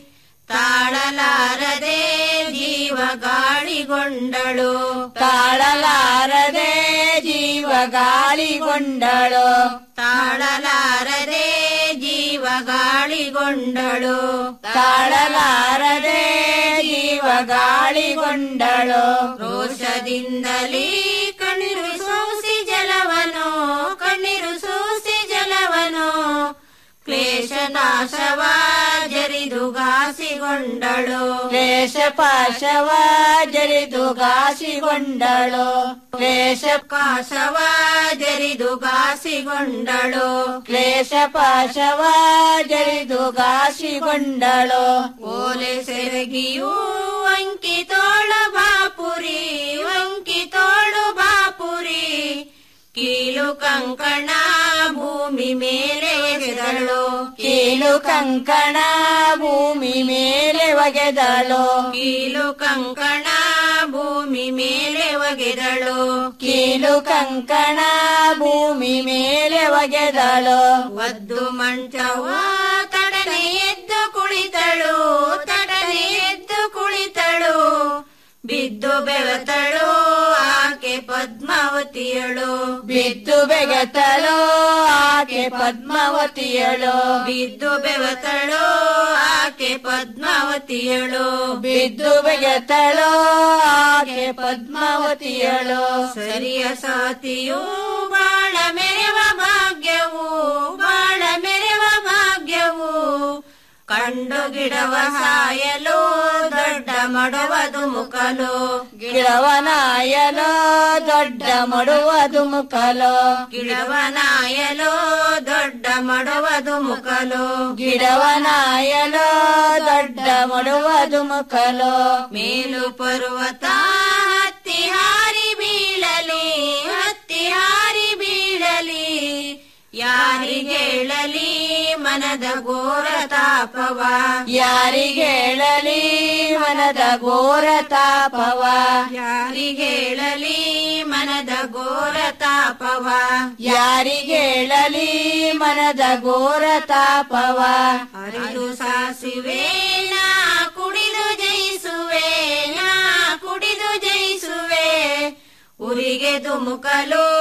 ತಾಳಲಾರದೆ ಜೀವ ಗಾಳಿಗೊಂಡಳು ತಾಳಲಾರದೆ ಜೀವ ಗಾಳಿಗೊಂಡಳು ತಾಳಲಾರದೆ ಜೀವ ಗಾಳಿಗೊಂಡಳು ತಾಳಲಾರದೆ ಜೀವ ಗಾಳಿಗೊಂಡಳು ರೋಷದಿಂದಲೇ ಕಣ್ಣೀರು ಸೋಸಿ ಜಲವನು ಕಣ್ಣೀರು ಸೋಸಿ ಜಲವನು ಕ್ಲೇಶ ನಾಶವ ಜರಿದು ಘಾಸಿಗೊಂಡಳು ಕ್ಲೇಶ ಪಾಶವ ಜರಿದು ಘಾಸಿಗೊಂಡಳು ಕ್ಲೇಶ ಕಾಶವ ಜರಿದು ಘಾಸಿಗೊಂಡಳು ಕ್ಲೇಶ ಪಾಶವ ಜರಿದು ಘಾಸಿಗೊಂಡಳು ಓಲೆ ಸೆರಗಿಯೂ ಅಂಕಿ ತೋಳು ಬಾಪುರಿ ಅಂಕಿ ತೋಳು ಬಾಪುರಿ ಕೀಲು ಕಂಕಣ ಭೂಮಿ ಮೇಲೆ ಎಗೆದಳು ಕೀಲು ಕಂಕಣ ಭೂಮಿ ಮೇಲೆ ಒಗೆದಳು ಕೀಲು ಕಂಕಣ ಭೂಮಿ ಮೇಲೆ ಒಗೆದಳು ಕೀಲು ಕಂಕಣ ಭೂಮಿ ಮೇಲೆ ಒಗೆದಳು ಒದ್ದು ಮಂಚವ ತಡನೆ ಎದ್ದು ಕುಳಿತಳು ತಡನೆ ಎದ್ದು ಕುಳಿತಳು ಬಿದ್ದು ಬೆವತಳು ಆಕೆ ಪದ್ಮಾವತಿಯಳು ಬಿದ್ದು ಬೆಗೆತಳು ಆಕೆ ಪದ್ಮಾವತಿಯಳು ಬಿದ್ದು ಬೆವತಳು ಆಕೆ ಪದ್ಮಾವತಿಯಳು ಬಿದ್ದು ಬೆಗೆತಳು ಆಕೆ ಪದ್ಮಾವತಿಯಳು ಸರಿಯ ಸಾತಿಯು ಬಾಳ ಮೆರೆವ ಭಾಗ್ಯವು ಬಾಳ ಮೆರೆವ ಭಾಗ್ಯವು ಕಂಡು ಗಿಡವ ಸಾಯಲು ದೊಡ್ಡ ಮಡವದು ಮುಖಲು ಗಿಡವನಾಯಲು ದೊಡ್ಡ ಮಡುವದು ಮುಖಲು ಗಿಡವನಾಯಲು ದೊಡ್ಡ ಮಡವದು ಮುಖಲು ಗಿಡವನಾಯಲು ದೊಡ್ಡ ಮಡುವದು ಮುಖಲು ಮೇಲು ಪರ್ವತ ಹತ್ತಿ ಹಾರಿ ಬೀಳಲಿ ಹತ್ತಿ ಹಾರಿ ಬೀಳಲಿ ಯಾರಿಗೇಳಲಿ ಮನದ ಘೋರ ತಾಪವ ಯಾರಿಗೇಳಲಿ ಮನದ ಘೋರ ತಾಪವ ಯಾರಿಗೇಳಲಿ ಮನದ ಘೋರ ತಾಪವ ಯಾರಿಗೇಳಲಿ ಮನದ ಘೋರ ತಾಪವ ಹರಿದು ಸಾಸುವೆ ನಾ ಕುಡಿದು ಜಯಿಸುವೆ ನಾ ಕುಡಿದು ಜಯಿಸುವೆ ಉರಿಗೆ ದುಮುಕಲು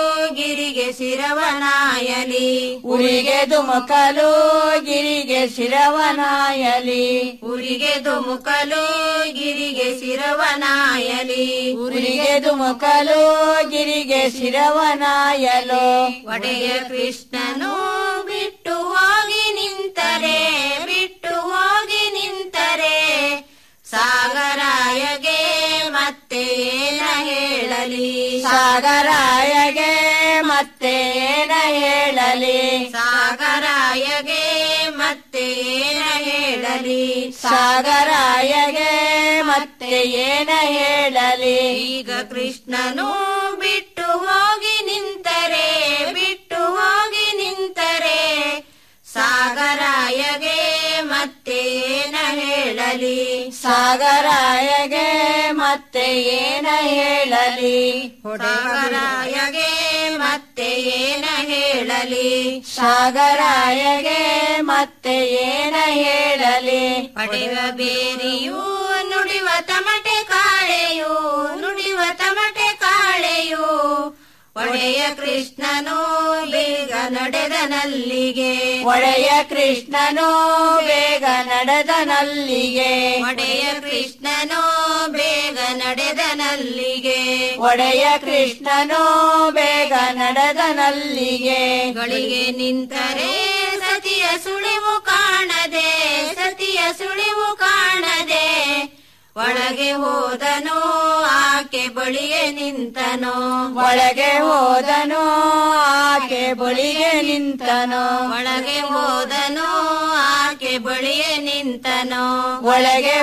ಗಿರಿಗೆ ಶಿರವನಾಯಲಿ ಉರಿಗೆ ದುಮುಕಲು ಗಿರಿಗೆ ಶಿರವನಾಯಲಿ ಉರಿಗೆ ದುಮುಕಲು ಗಿರಿಗೆ ಶಿರವನಾಯಲಿ ಉರಿಗೆ ದುಮುಕಲು ಗಿರಿಗೆ ಶಿರವನಾಯಲು ಒಡೆಯ ಕೃಷ್ಣನು ಬಿಟ್ಟು ಹೋಗಿ ನಿಂತರೆ ಬಿಟ್ಟು ಹೋಗಿ ನಿಂತರೆ ಸಾಗರಾಯಗೆ ಮತ್ತೆ ಏನ ಹೇಳಲಿ ಸಾಗರಾಯಗೆ ಮತ್ತೆ ಏನ ಹೇಳಲಿ ಸಾಗರಾಯಗೆ ಮತ್ತೆ ಏನ ಹೇಳಲಿ ಸಾಗರಾಯಗೆ ಮತ್ತೆ ಏನ ಹೇಳಲಿ ಈಗ ಕೃಷ್ಣನು ಬಿಟ್ಟು ಹೋಗಿ ನಿಂತರೆ ಬಿಟ್ಟು ಹೋಗಿ ನಿಂತರೆ ಸಾಗರಾಯಗೆ ಮತ್ತೆ ಏನ ಹೇಳಲಿ ಸಾಗರಾಯಗೆ ಮತ್ತೆ ಏನ ಹೇಳಲಿ ಸಾಗರಾಯಗೆ ಮತ್ತೆ ಏನ ಹೇಳಲಿ ಸಾಗರಾಯಗೆ ಮತ್ತೆ ಏನ ಹೇಳಲಿ ಪಡೆವ ಬೇರಿಯೂ ನುಡಿವ ತಮಟೆ ಕಾಳೆಯು ನುಡಿವ ತಮಟೆ ಕಾಳೆಯು ಒಡೆಯ ಕೃಷ್ಣನು ಬೇಗ ನಡೆದನಲ್ಲಿಗೆ ಒಡೆಯ ಕೃಷ್ಣನು ಬೇಗ ನಡೆದನಲ್ಲಿಗೆ ಒಡೆಯ ಕೃಷ್ಣನು ಬೇಗ ನಡೆದನಲ್ಲಿಗೆ ಒಡೆಯ ಕೃಷ್ಣನು ಬೇಗ ನಡೆದನಲ್ಲಿಗೆ ಗಳಿಗೆ ನಿಂತರೆ ಸತಿಯ ಸುಳಿವು ಕಾಣದೆ ಸತಿಯ ಸುಳಿವು ಕಾಣದೆ ಒಳಗೆ ಹೋದನು ಆಕೆ ಬಳಿಯೇ ನಿಂತನು ಒಳಗೆ ಹೋದನು ಆಕೆ ಬಳಿಗೆ ನಿಂತನು ಒಳಗೆ ಹೋದನು ಆಕೆ ಬಳಿಯೇ ನಿಂತನು ಒಳಗೆ